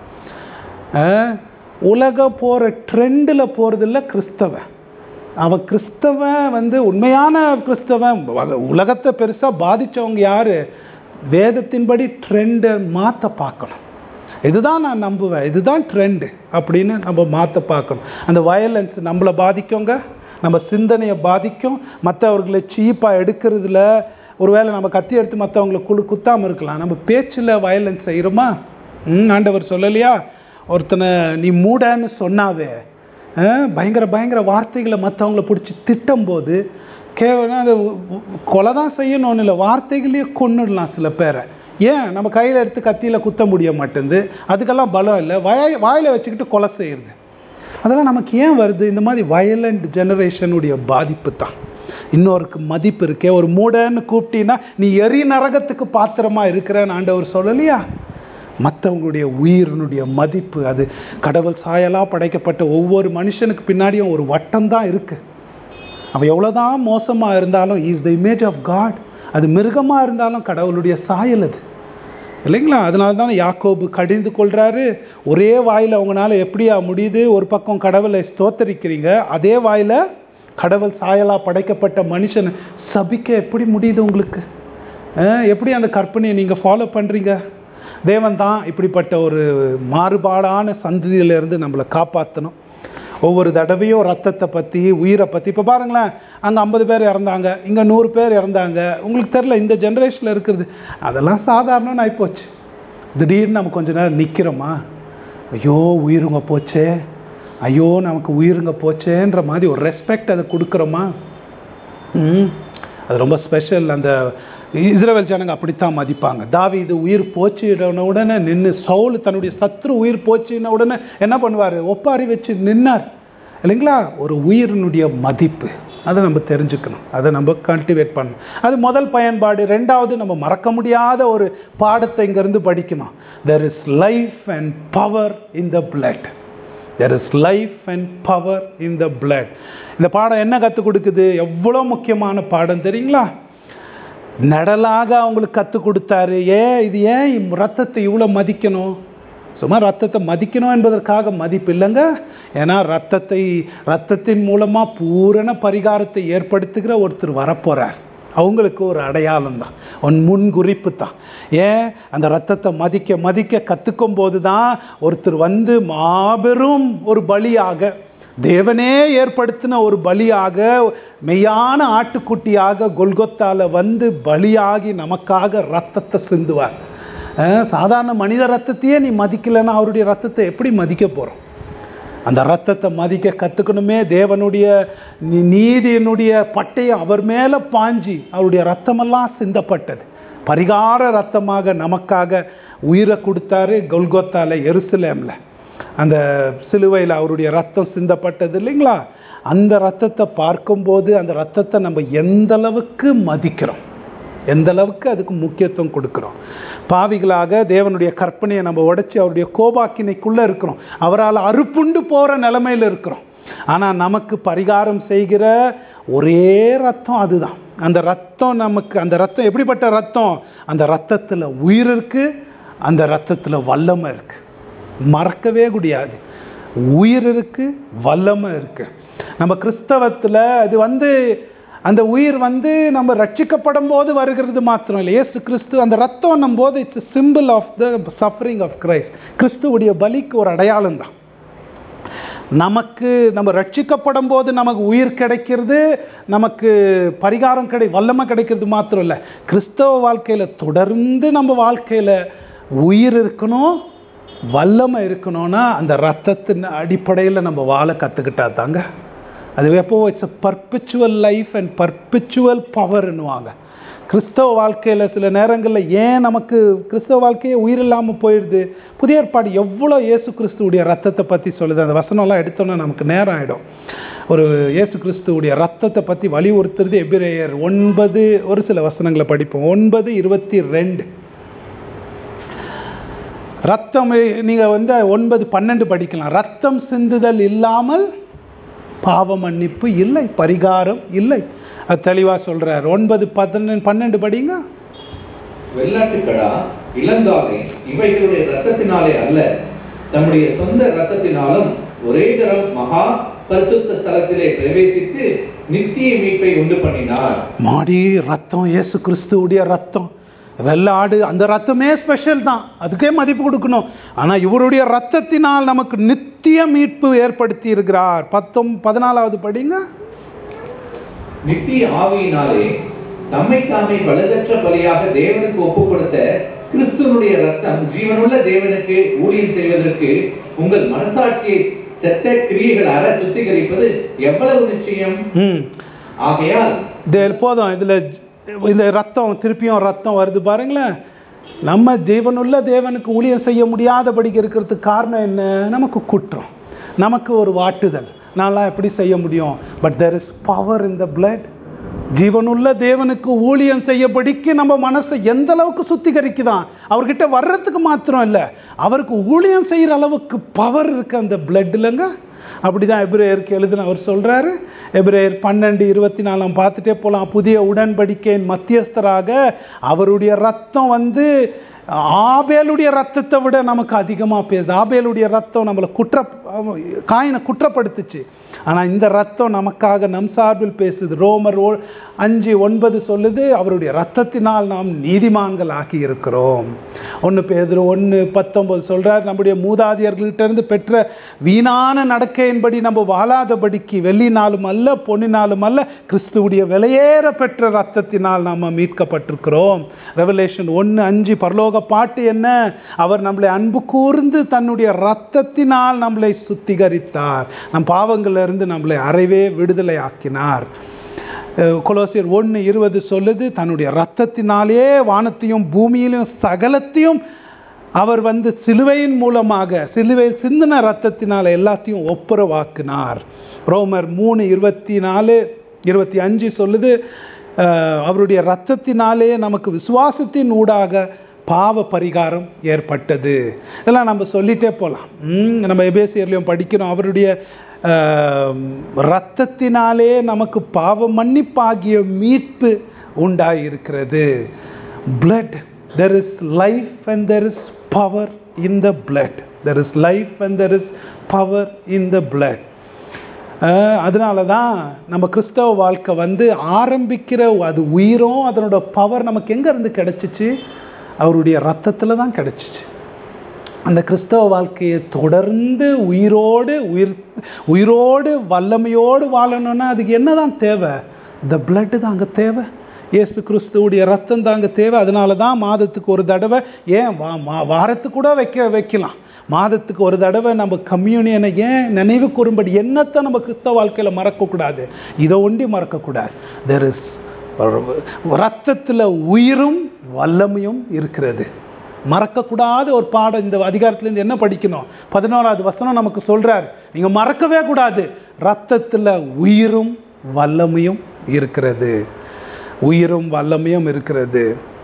அஹ், உலக போகிற ட்ரெண்டில் போகிறதில்ல கிறிஸ்தவன் அவன் கிறிஸ்தவன் வந்து உண்மையான கிறிஸ்தவன் வ- உலகத்தை பெருசாக பாதித்தவங்க யார் வேதத்தின்படி ட்ரெண்டை மாற்ற பார்க்கணும் இதுதான் நான் நம்புவேன் இதுதான் ட்ரெண்டு அப்படின்னு நம்ம மாற்ற பார்க்கணும் அந்த வயலன்ஸ் நம்மளை பாதிக்குங்க நம்ம சிந்தனையை பாதிக்கும் மற்றவர்களை சீப்பாக எடுக்கிறதுல ஒருவேளை நம்ம கத்தி எடுத்து மற்றவங்களை குழு குத்தாமல் இருக்கலாம் நம்ம பேச்சில் வயலன்ஸ் செய்கிறோமா ம் ஆண்டவர் சொல்லலையா ஒருத்தனை நீ மூடன்னு சொன்னாவே அஹ், பயங்கர பயங்கர வார்த்தைகளை மற்றவங்கள பிடிச்சி திட்டும்போது கேவலம் அது கொலை தான் செய்யணும்னு இல்லை வார்த்தைகளையே கொன்னுடலாம் சில பேரை ஏன் நம்ம கையில் எடுத்து கத்தியில் குத்த முடிய மாட்டேங்குது அதுக்கெல்லாம் பலம் இல்லை வாய் வாயில் வச்சுக்கிட்டு கொலை செய்யுது அதெல்லாம் நமக்கு ஏன் வருது இந்த மாதிரி வயலண்ட் ஜெனரேஷனுடைய பாதிப்பு தான் இன்னொருக்கு மதிப்பு இருக்கே ஒரு மூடன்னு கூப்பிட்டீங்கன்னா நீ எரி நரகத்துக்கு பாத்திரமா இருக்கிறேன்னு ஆண்டவர் சொல்லலையா மற்றவங்களுடைய உயிரினுடைய மதிப்பு அது கடவுள் சாயலாக படைக்கப்பட்ட ஒவ்வொரு மனுஷனுக்கு பின்னாடியும் ஒரு வட்டம் தான் இருக்குது அவன் எவ்வளோதான் மோசமாக இருந்தாலும் is the image of God அது மிருகமாக இருந்தாலும் கடவுளுடைய சாயல் அது இல்லைங்களா அதனால தான் யாக்கோபு கடிந்து கொள்கிறாரு ஒரே வாயில் அவங்களால எப்படியா முடியுது ஒரு பக்கம் கடவுளை ஸ்தோத்தரிக்கிறீங்க அதே வாயில் கடவுள் சாயலாக படைக்கப்பட்ட மனுஷனை சபிக்க எப்படி முடியுது உங்களுக்கு அஹ், எப்படி அந்த கற்பனையை நீங்கள் ஃபாலோ பண்ணுறீங்க தேவன் தான் இப்படிப்பட்ட ஒரு மாறுபாடான சந்ததியிலிருந்து நம்மளை காப்பாற்றணும் ஒவ்வொரு தடவையும் ரத்தத்தை பற்றி உயிரை பற்றி இப்போ பாருங்களேன் அங்கே ஐம்பது பேர் இறந்தாங்க இங்கே நூறு பேர் இறந்தாங்க உங்களுக்கு தெரில இந்த ஜென்ரேஷனில் இருக்கிறது அதெல்லாம் சாதாரணம்னு ஆகிப்போச்சு திடீர்னு நம்ம கொஞ்ச நேரம் நிற்கிறோமா ஐயோ உயிருங்க போச்சே ஐயோ நமக்கு உயிருங்க போச்சேன்ற மாதிரி ஒரு ரெஸ்பெக்ட் அதை கொடுக்குறோமா ம் அது ரொம்ப ஸ்பெஷல் அந்த இஸ்ரேல் ஜனங்க அப்படித்தான் மதிப்பாங்க தாவி இது உயிர் போச்சுன உடனே நின்று சவுல் தன்னுடைய சத்ரு உயிர் போச்சுன உடனே என்ன பண்ணுவார் ஒப்பாரி வச்சு நின்னார் இல்லைங்களா ஒரு உயிரினுடைய மதிப்பு அதை நம்ம தெரிஞ்சுக்கணும் அதை நம்ம கல்டிவேட் பண்ணணும் அது முதல் பயன்பாடு ரெண்டாவது நம்ம மறக்க முடியாத ஒரு பாடத்தை இங்கேருந்து படிக்கணும் there is life and power in the blood there is life and power in the blood இந்த பாடம் என்ன கற்றுக் கொடுக்குது எவ்வளோ முக்கியமான பாடம் தெரியுங்களா நடலாக அவங்களுக்கு கற்றுக் கொடுத்தாரு ஏன் இது ஏன் ரத்தத்தை இவ்வளோ மதிக்கணும் சும்மா ரத்தத்தை மதிக்கணும் என்பதற்காக மதிப்பு இல்லைங்க ஏன்னா ரத்தத்தை ரத்தத்தின் மூலமாக பூரண பரிகாரத்தை ஏற்படுத்துகிற ஒருத்தர் வரப்போகிறார் அவங்களுக்கு ஒரு அடையாளம் தான் ஒன் முன் குறிப்பு தான் ஏன் அந்த ரத்தத்தை மதிக்க மதிக்க கற்றுக்கும் போது தான் ஒருத்தர் வந்து மாபெரும் ஒரு பலியாக தேவனே ஏற்படுத்தின ஒரு பலியாக மெய்யான ஆட்டுக்குட்டியாக கொல்கொத்தால வந்து பலியாகி நமக்காக ரத்தத்தை சிந்துவார் சாதாரண மனித ரத்தத்தையே நீ மதிக்கலைன்னா அவருடைய ரத்தத்தை எப்படி மதிக்க போகிறோம் அந்த ரத்தத்தை மதிக்க கற்றுக்கணுமே தேவனுடைய நீதியினுடைய பட்டையை அவர் மேலே பாஞ்சி அவருடைய ரத்தமெல்லாம் சிந்தப்பட்டது பரிகார ரத்தமாக நமக்காக உயிரை கொடுத்தாரு கொல்கொத்தால எருசலேமில் அந்த சிலுவையில் அவருடைய ரத்தம் சிந்தப்பட்டது இல்லைங்களா அந்த ரத்தத்தை பார்க்கும்போது அந்த ரத்தத்தை நம்ம எந்த அளவுக்கு மதிக்கிறோம் எந்த அளவுக்கு அதுக்கு முக்கியத்துவம் கொடுக்குறோம் பாவிகளாக தேவனுடைய கற்பனையை நம்ம உடைச்சி அவருடைய கோபாக்கினைக்குள்ளே இருக்கிறோம் அவரால் அறுப்புண்டு போகிற நிலைமையில் இருக்கிறோம் ஆனால் நமக்கு பரிகாரம் செய்கிற ஒரே ரத்தம் அதுதான் அந்த ரத்தம் நமக்கு அந்த ரத்தம் எப்படிப்பட்ட ரத்தம் அந்த ரத்தத்தில் உயிர் இருக்குது அந்த ரத்தத்தில் வல்லமை இருக்குது மறக்கவே முடியாது உயிர் இருக்குது வல்லமை இருக்குது நம்ம கிறிஸ்தவத்தில் அது வந்து அந்த உயிர் வந்து நம்ம ரட்சிக்கப்படும் போது வருகிறது மாத்திரம் இல்லை ஏசு கிறிஸ்து அந்த ரத்தம் நம்ம போது it's simple of the suffering of Christ கிறிஸ்துவுடைய பலிக்கு ஒரு அடையாளம் தான் நமக்கு நம்ம ரட்சிக்கப்படும் போது நமக்கு உயிர் கிடைக்கிறது நமக்கு பரிகாரம் கிடை வல்லமை கிடைக்கிறது மாத்திரம் இல்லை கிறிஸ்தவ வாழ்க்கையில் தொடர்ந்து நம்ம வாழ்க்கையில் உயிர் இருக்கணும் வல்லமை இருக்கணும்னா அந்த ரத்தத்தின் அடிப்படையில் நம்ம வாழ கற்றுக்கிட்டா தாங்க அது எப்போ it's a perpetual life and perpetual பவர்னுவாங்க கிறிஸ்தவ வாழ்க்கையில் சில நேரங்களில் ஏன் நமக்கு கிறிஸ்தவ வாழ்க்கையே உயிர் இல்லாமல் போயிடுது புதிய ஏற்பாடு எவ்வளோ இயேசு கிறிஸ்துவுடைய ரத்தத்தை பற்றி சொல்லுது அந்த வசனம்லாம் எடுத்தோன்னா நமக்கு நேரம் ஆகிடும் ஒரு இயேசு கிறிஸ்துவுடைய ரத்தத்தை பற்றி வலியுறுத்துறது எபிரேயர் ஒன்பது ஒரு சில வசனங்களை படிப்போம் ஒன்பது இருபத்தி ரெண்டு ரத்தம் நீங்கள் வந்து ஒன்பது பன்னெண்டு படிக்கலாம் ரத்தம் சிந்துதல் இல்லாமல் பாவ மன்னிப்பு இல்லை பரிகாரம் இல்லை அது தெளிவாக சொல்கிறார் ஒன்பது பதினெண்டு பன்னெண்டு படிங்க வெள்ளாட்டுக்கடா இளங்காலை இவைகளுடைய ரத்தத்தினாலே அல்ல தம்முடைய சொந்த ரத்தத்தினாலும் ஒரே தரம் மகா பரிசுத்த ஸ்தலத்திலே பிரவேசித்து நித்திய மீட்பை உண்டு பண்ணினார் மாடி ரத்தம் இயேசு கிறிஸ்துவுடைய ரத்தம் வெள்ளாடு அந்த ரத்தமே ஸ்பெஷல் தான் அதுக்கே மதிப்பு கொடுக்கணும் ஆனால் இவருடைய ரத்தத்தினால் நமக்கு நித்திய மீட்பு ஏற்படுத்தி இருக்கிறார் பத்தொம் பதினாலாவது படிங்க நித்திய ஆவியினாலே தம்மை தாமே பலகற்ற பலியாக தேவனுக்கு ஒப்பு கொடுத்த கிறிஸ்துவனுடைய ரத்தம் ஜீவனுள்ள தேவனுக்கு ஊழியம் செய்வதற்கு உங்கள் மனசாட்சியை செத்த கிரியைகள் அற சுத்திகரிப்பது எவ்வளவு நிச்சயம் ம் ஆகையால் இது போதும் இதில் இந்த ரத்தம் திருப்பியும் ரத்தம் வருது பாருங்களேன் நம்ம ஜீவனுள்ள தேவனுக்கு ஊழியம் செய்ய முடியாதபடிக்கு இருக்கிறதுக்கு காரணம் என்ன நமக்கு குற்றம் நமக்கு ஒரு வாட்டுதல் நான்லாம் எப்படி செய்ய முடியும் but there is power in the blood ஜீவனுள்ள தேவனுக்கு ஊழியம் செய்யபடிக்கு நம்ம மனசை எந்த அளவுக்கு சுத்திகரிக்குதான் அவர்கிட்ட வர்றதுக்கு மாத்திரம் இல்லை அவருக்கு ஊழியம் செய்கிற அளவுக்கு பவர் இருக்கு அந்த பிளட்லங்க அப்படிதான் எபிரேயருக்கு எழுதுன அவர் சொல்றாரு எபிரேயர் பன்னெண்டு இருபத்தி நாலாம் பார்த்துட்டே போகலாம் புதிய உடன்படிக்கையின் மத்தியஸ்தராக அவருடைய ரத்தம் வந்து ஆபேலுடைய ரத்தத்தை விட நமக்கு அதிகமாக பேசுது ஆபேலுடைய ரத்தம் நம்மளை குற்ற காயினை குற்றப்படுத்துச்சு ஆனால் இந்த ரத்தம் நமக்காக நம் சார்பில் பேசுது ரோமர் ஓ- அஞ்சு ஒன்பது சொல்லுது அவருடைய ரத்தத்தினால் நாம் நீதிமான்கள் ஆக்கி இருக்கிறோம் ஒன்று பேதுரு ஒன்று பத்தொன்பது சொல்றார் நம்முடைய மூதாதையர்கள்ட்ட இருந்து பெற்ற வீணான நடக்கையின்படி நம்ம வாழாதபடிக்கு வெள்ளினாலும் அல்ல பொன்னினாலும் அல்ல கிறிஸ்துவுடைய விலையேற பெற்ற ரத்தத்தினால் நாம் மீட்கப்பட்டிருக்கிறோம் ரெவலேஷன் ஒன்று அஞ்சு பரலோக பாட்டு என்ன அவர் நம்மளை அன்பு கூர்ந்து தன்னுடைய ரத்தத்தினால் நம்மளை சுத்திகரித்தார் நம் பாவங்கள்ல இருந்து நம்மளை அறவே விடுதலை ஆக்கினார் அஹ் கொலோசியர் ஒன்று இருபது சொல்லுது தன்னுடைய ரத்தத்தினாலே வானத்தையும் பூமியிலும் சகலத்தையும் அவர் வந்து சிலுவையின் மூலமாக சிலுவையில் சிந்தின ரத்தத்தினால எல்லாத்தையும் ஒப்புரவாக்கினார் ரோமர் மூணு இருபத்தி நாலு இருபத்தி அஞ்சு சொல்லுது அஹ், அவருடைய ரத்தத்தினாலே நமக்கு விசுவாசத்தின் ஊடாக பாவ பரிகாரம் ஏற்பட்டது இதெல்லாம் நம்ம சொல்லிட்டே போகலாம் நம்ம எபேசியர்லையும் படிக்கிறோம் அவருடைய ஆஹ், ரத்தத்தினாலே நமக்கு பாவ மன்னிப்பாகிய மீட்பு உண்டாயிருக்கிறது blood there is life and there is power in the blood there is life and there is power in the blood அஹ் அதனால தான் நம்ம கிறிஸ்தவ வாழ்க்கை வந்து ஆரம்பிக்கிற அது உயிரும் அதனோட பவர் நமக்கு எங்க இருந்து கிடைச்சிச்சு அவருடைய ரத்தத்துல தான் கிடைச்சிச்சு அந்த கிறிஸ்தவ வாழ்க்கையை தொடர்ந்து உயிரோடு உயிர் உயிரோடு வல்லமையோடு வாழணும்னா அதுக்கு என்னதான் தேவை இந்த பிளட்டு தான் அங்கே தேவை இயேசு கிறிஸ்துவுடைய ரத்தம் தாங்க தேவை அதனால தான் மாதத்துக்கு ஒரு தடவை ஏன் வா மா வாரத்துக்கு கூட வைக்க வைக்கலாம் மாதத்துக்கு ஒரு தடவை நம்ம கம்யூனியனை ஏன் நினைவு கூறும்படி என்னத்தை நம்ம கிறிஸ்தவ வாழ்க்கையில் மறக்கக்கூடாது இதை ஒண்டி மறக்கக்கூடாது தெர் இஸ் ரத்தத்தில் உயிரும் வல்லமையும் இருக்கிறது மறக்கக்கூடாத ஒரு பாடம் இந்த அதிகாரத்திலேருந்து என்ன படிக்கணும் பதினோராவது வசனம் நமக்கு சொல்றார் நீங்க மறக்கவே கூடாது ரத்தத்தில் உயிரும் வல்லமையும் இருக்கிறது உயிரும் வல்லமையும் இருக்கிறது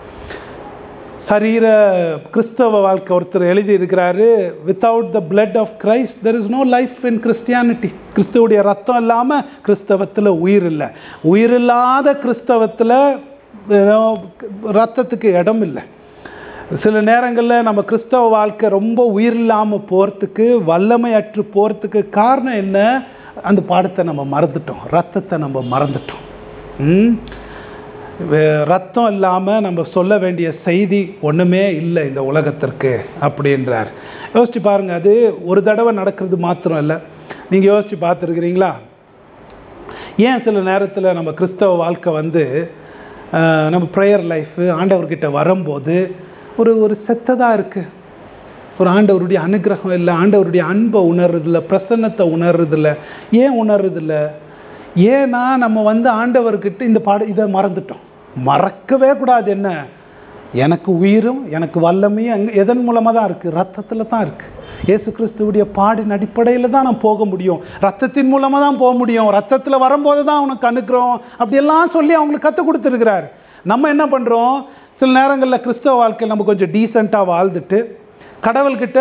சரீர கிறிஸ்தவ வாழ்க்கை ஒருத்தர் எழுதி இருக்கிறாரு without the blood of Christ there is no life in Christianity கிறிஸ்துவுடைய ரத்தம் இல்லாமல் கிறிஸ்தவத்தில் உயிர் இல்லை உயிர் இல்லாத கிறிஸ்தவத்தில் ரத்தத்துக்கு இடம் இல்லை சில நேரங்களில் நம்ம கிறிஸ்தவ வாழ்க்கை ரொம்ப உயிர் இல்லாமல் போகிறதுக்கு வல்லமையற்று போகிறதுக்கு காரணம் என்ன அந்த பாடத்தை நம்ம மறந்துட்டோம் ரத்தத்தை நம்ம மறந்துட்டோம் ம்? வே- ரத்தம் இல்லாமல் நம்ம சொல்ல வேண்டிய செய்தி ஒன்றுமே இல்லை இந்த உலகத்திற்கு அப்படின்றார் யோசிச்சு பாருங்க அது ஒரு தடவை நடக்கிறது மாத்திரம் இல்லை நீங்கள் யோசிச்சு பார்த்துருக்கிறீங்களா ஏன் சில நேரத்தில் நம்ம கிறிஸ்தவ வாழ்க்கை வந்து அஹ், நம்ம ப்ரேயர் லைஃபு ஆண்டவர்கிட்ட வரும்போது ஒரு ஒரு செத்ததாக இருக்குது ஒரு ஆண்டவருடைய அனுகிரகம் இல்லை ஆண்டவருடைய அன்பை உணர்றதில்ல பிரசன்னத்தை உணர்றதில்ல ஏன் உணர்றதில்ல ஏன்னா நம்ம வந்து ஆண்டவர்கிட்ட இந்த பாட இதை மறந்துட்டோம் மறக்கவே கூடாது என்ன எனக்கு உயிரும் எனக்கு வல்லமையும் அங்க எதன் மூலமாக தான் இருக்குது ரத்தத்தில் தான் இருக்குது இயேசு கிறிஸ்துவுடைய பாடின் அடிப்படையில் தான் நான் போக முடியும் ரத்தத்தின் மூலமாக தான் போக முடியும் ரத்தத்தில் வரும்போது தான் அவனுக்கு அனுக்கிறோம் அப்படியெல்லாம் சொல்லி அவங்களுக்கு கற்றுக் கொடுத்துருக்கிறார் நம்ம என்ன பண்ணுறோம் சில நேரங்களில் கிறிஸ்தவ வாழ்க்கையில் நம்ம கொஞ்சம் டீசெண்டாக வாழ்ந்துட்டு கடவுள்கிட்ட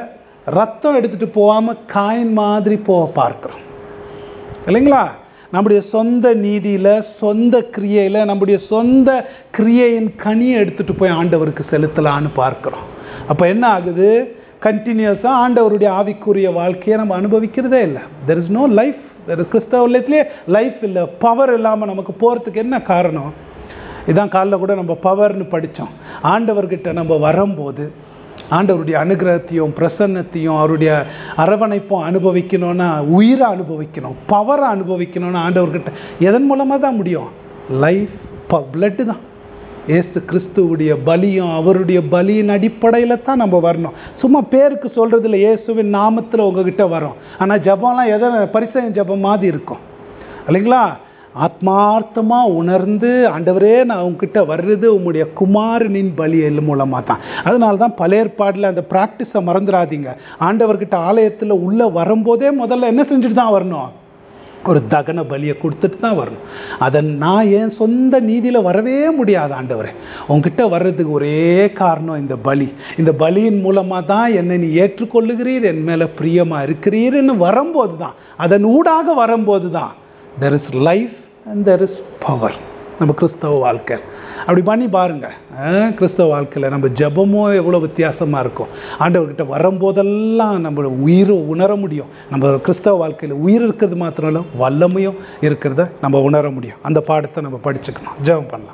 ரத்தம் எடுத்துகிட்டு போகாமல் காயின் மாதிரி போக பார்க்குறோம் இல்லைங்களா நம்முடைய சொந்த நீதியில் சொந்த கிரியையில் நம்முடைய சொந்த கிரியையின் கனியை எடுத்துகிட்டு போய் ஆண்டவருக்கு செலுத்தலான்னு பார்க்குறோம் அப்போ என்ன ஆகுது கண்டினியூஸாக ஆண்டவருடைய ஆவிக்குரிய வாழ்க்கையை நம்ம அனுபவிக்கிறதே இல்லை there is no life there is கிறிஸ்தவத்துலேயே லைஃப் இல்லை பவர் இல்லாமல் நமக்கு போகிறதுக்கு என்ன காரணம் இதான் காலைல கூட நம்ம பவர்னு படித்தோம் ஆண்டவர்கிட்ட நம்ம வரும்போது ஆண்டவருடைய அனுகிரகத்தையும் பிரசன்னத்தையும் அவருடைய அரவணைப்பும் அனுபவிக்கணும்னா உயிரை அனுபவிக்கணும் பவரை அனுபவிக்கணும்னா ஆண்டவர்கிட்ட எதன் மூலமாக தான் முடியும் லைஃப் பிளட்டு தான் ஏசு கிறிஸ்துவுடைய பலியும் அவருடைய பலியின் அடிப்படையில் தான் நம்ம வரணும் சும்மா பேருக்கு சொல்கிறதில்ல இயேசுவின் நாமத்தில் உங்ககிட்ட வரோம் ஆனால் ஜபம்லாம் எதை பரிசயம் ஜபம் மாதிரி இருக்கும் இல்லைங்களா ஆத்மார்த்தமாக உணர்ந்து ஆண்டவரே நான் உங்ககிட்ட வர்றது உங்களுடைய குமாரனின் பலியல் மூலமாக தான் அதனால தான் பழைய ஏற்பாடில் அந்த ப்ராக்டிஸை மறந்துடாதீங்க ஆண்டவர்கிட்ட ஆலயத்தில் உள்ளே வரும்போதே முதல்ல என்ன செஞ்சுட்டு தான் வரணும் ஒரு தகன பலியை கொடுத்துட்டு தான் வரணும் அதை நான் என் சொந்த நீதியில் வரவே முடியாது ஆண்டவரே உங்ககிட்ட வர்றதுக்கு ஒரே காரணம் இந்த பலி இந்த பலியின் மூலமாக தான் என்னை நீ ஏற்றுக்கொள்ளுகிறீர் என் மேலே பிரியமாக இருக்கிறீர்னு வரும்போது தான் அதன் ஊடாக வரும்போது தான் there is life and there is power நம்ம கிறிஸ்தவ வாழ்க்கை அப்படி பண்ணி பாருங்க அஹ், கிறிஸ்தவ வாழ்க்கையில் நம்ம ஜெபமும் எவ்வளோ வித்தியாசமாக இருக்கும் ஆண்டவர்கிட்ட வரும்போதெல்லாம் நம்ம உயிர் உணர முடியும் நம்ம கிறிஸ்தவ வாழ்க்கையில் உயிர் இருக்கிறது மாத்திரம் இல்லை வல்லமையும் இருக்கிறத நம்ம உணர முடியும் அந்த பாடத்தை நம்ம படிச்சுக்கணும் ஜெபம் பண்ணலாம்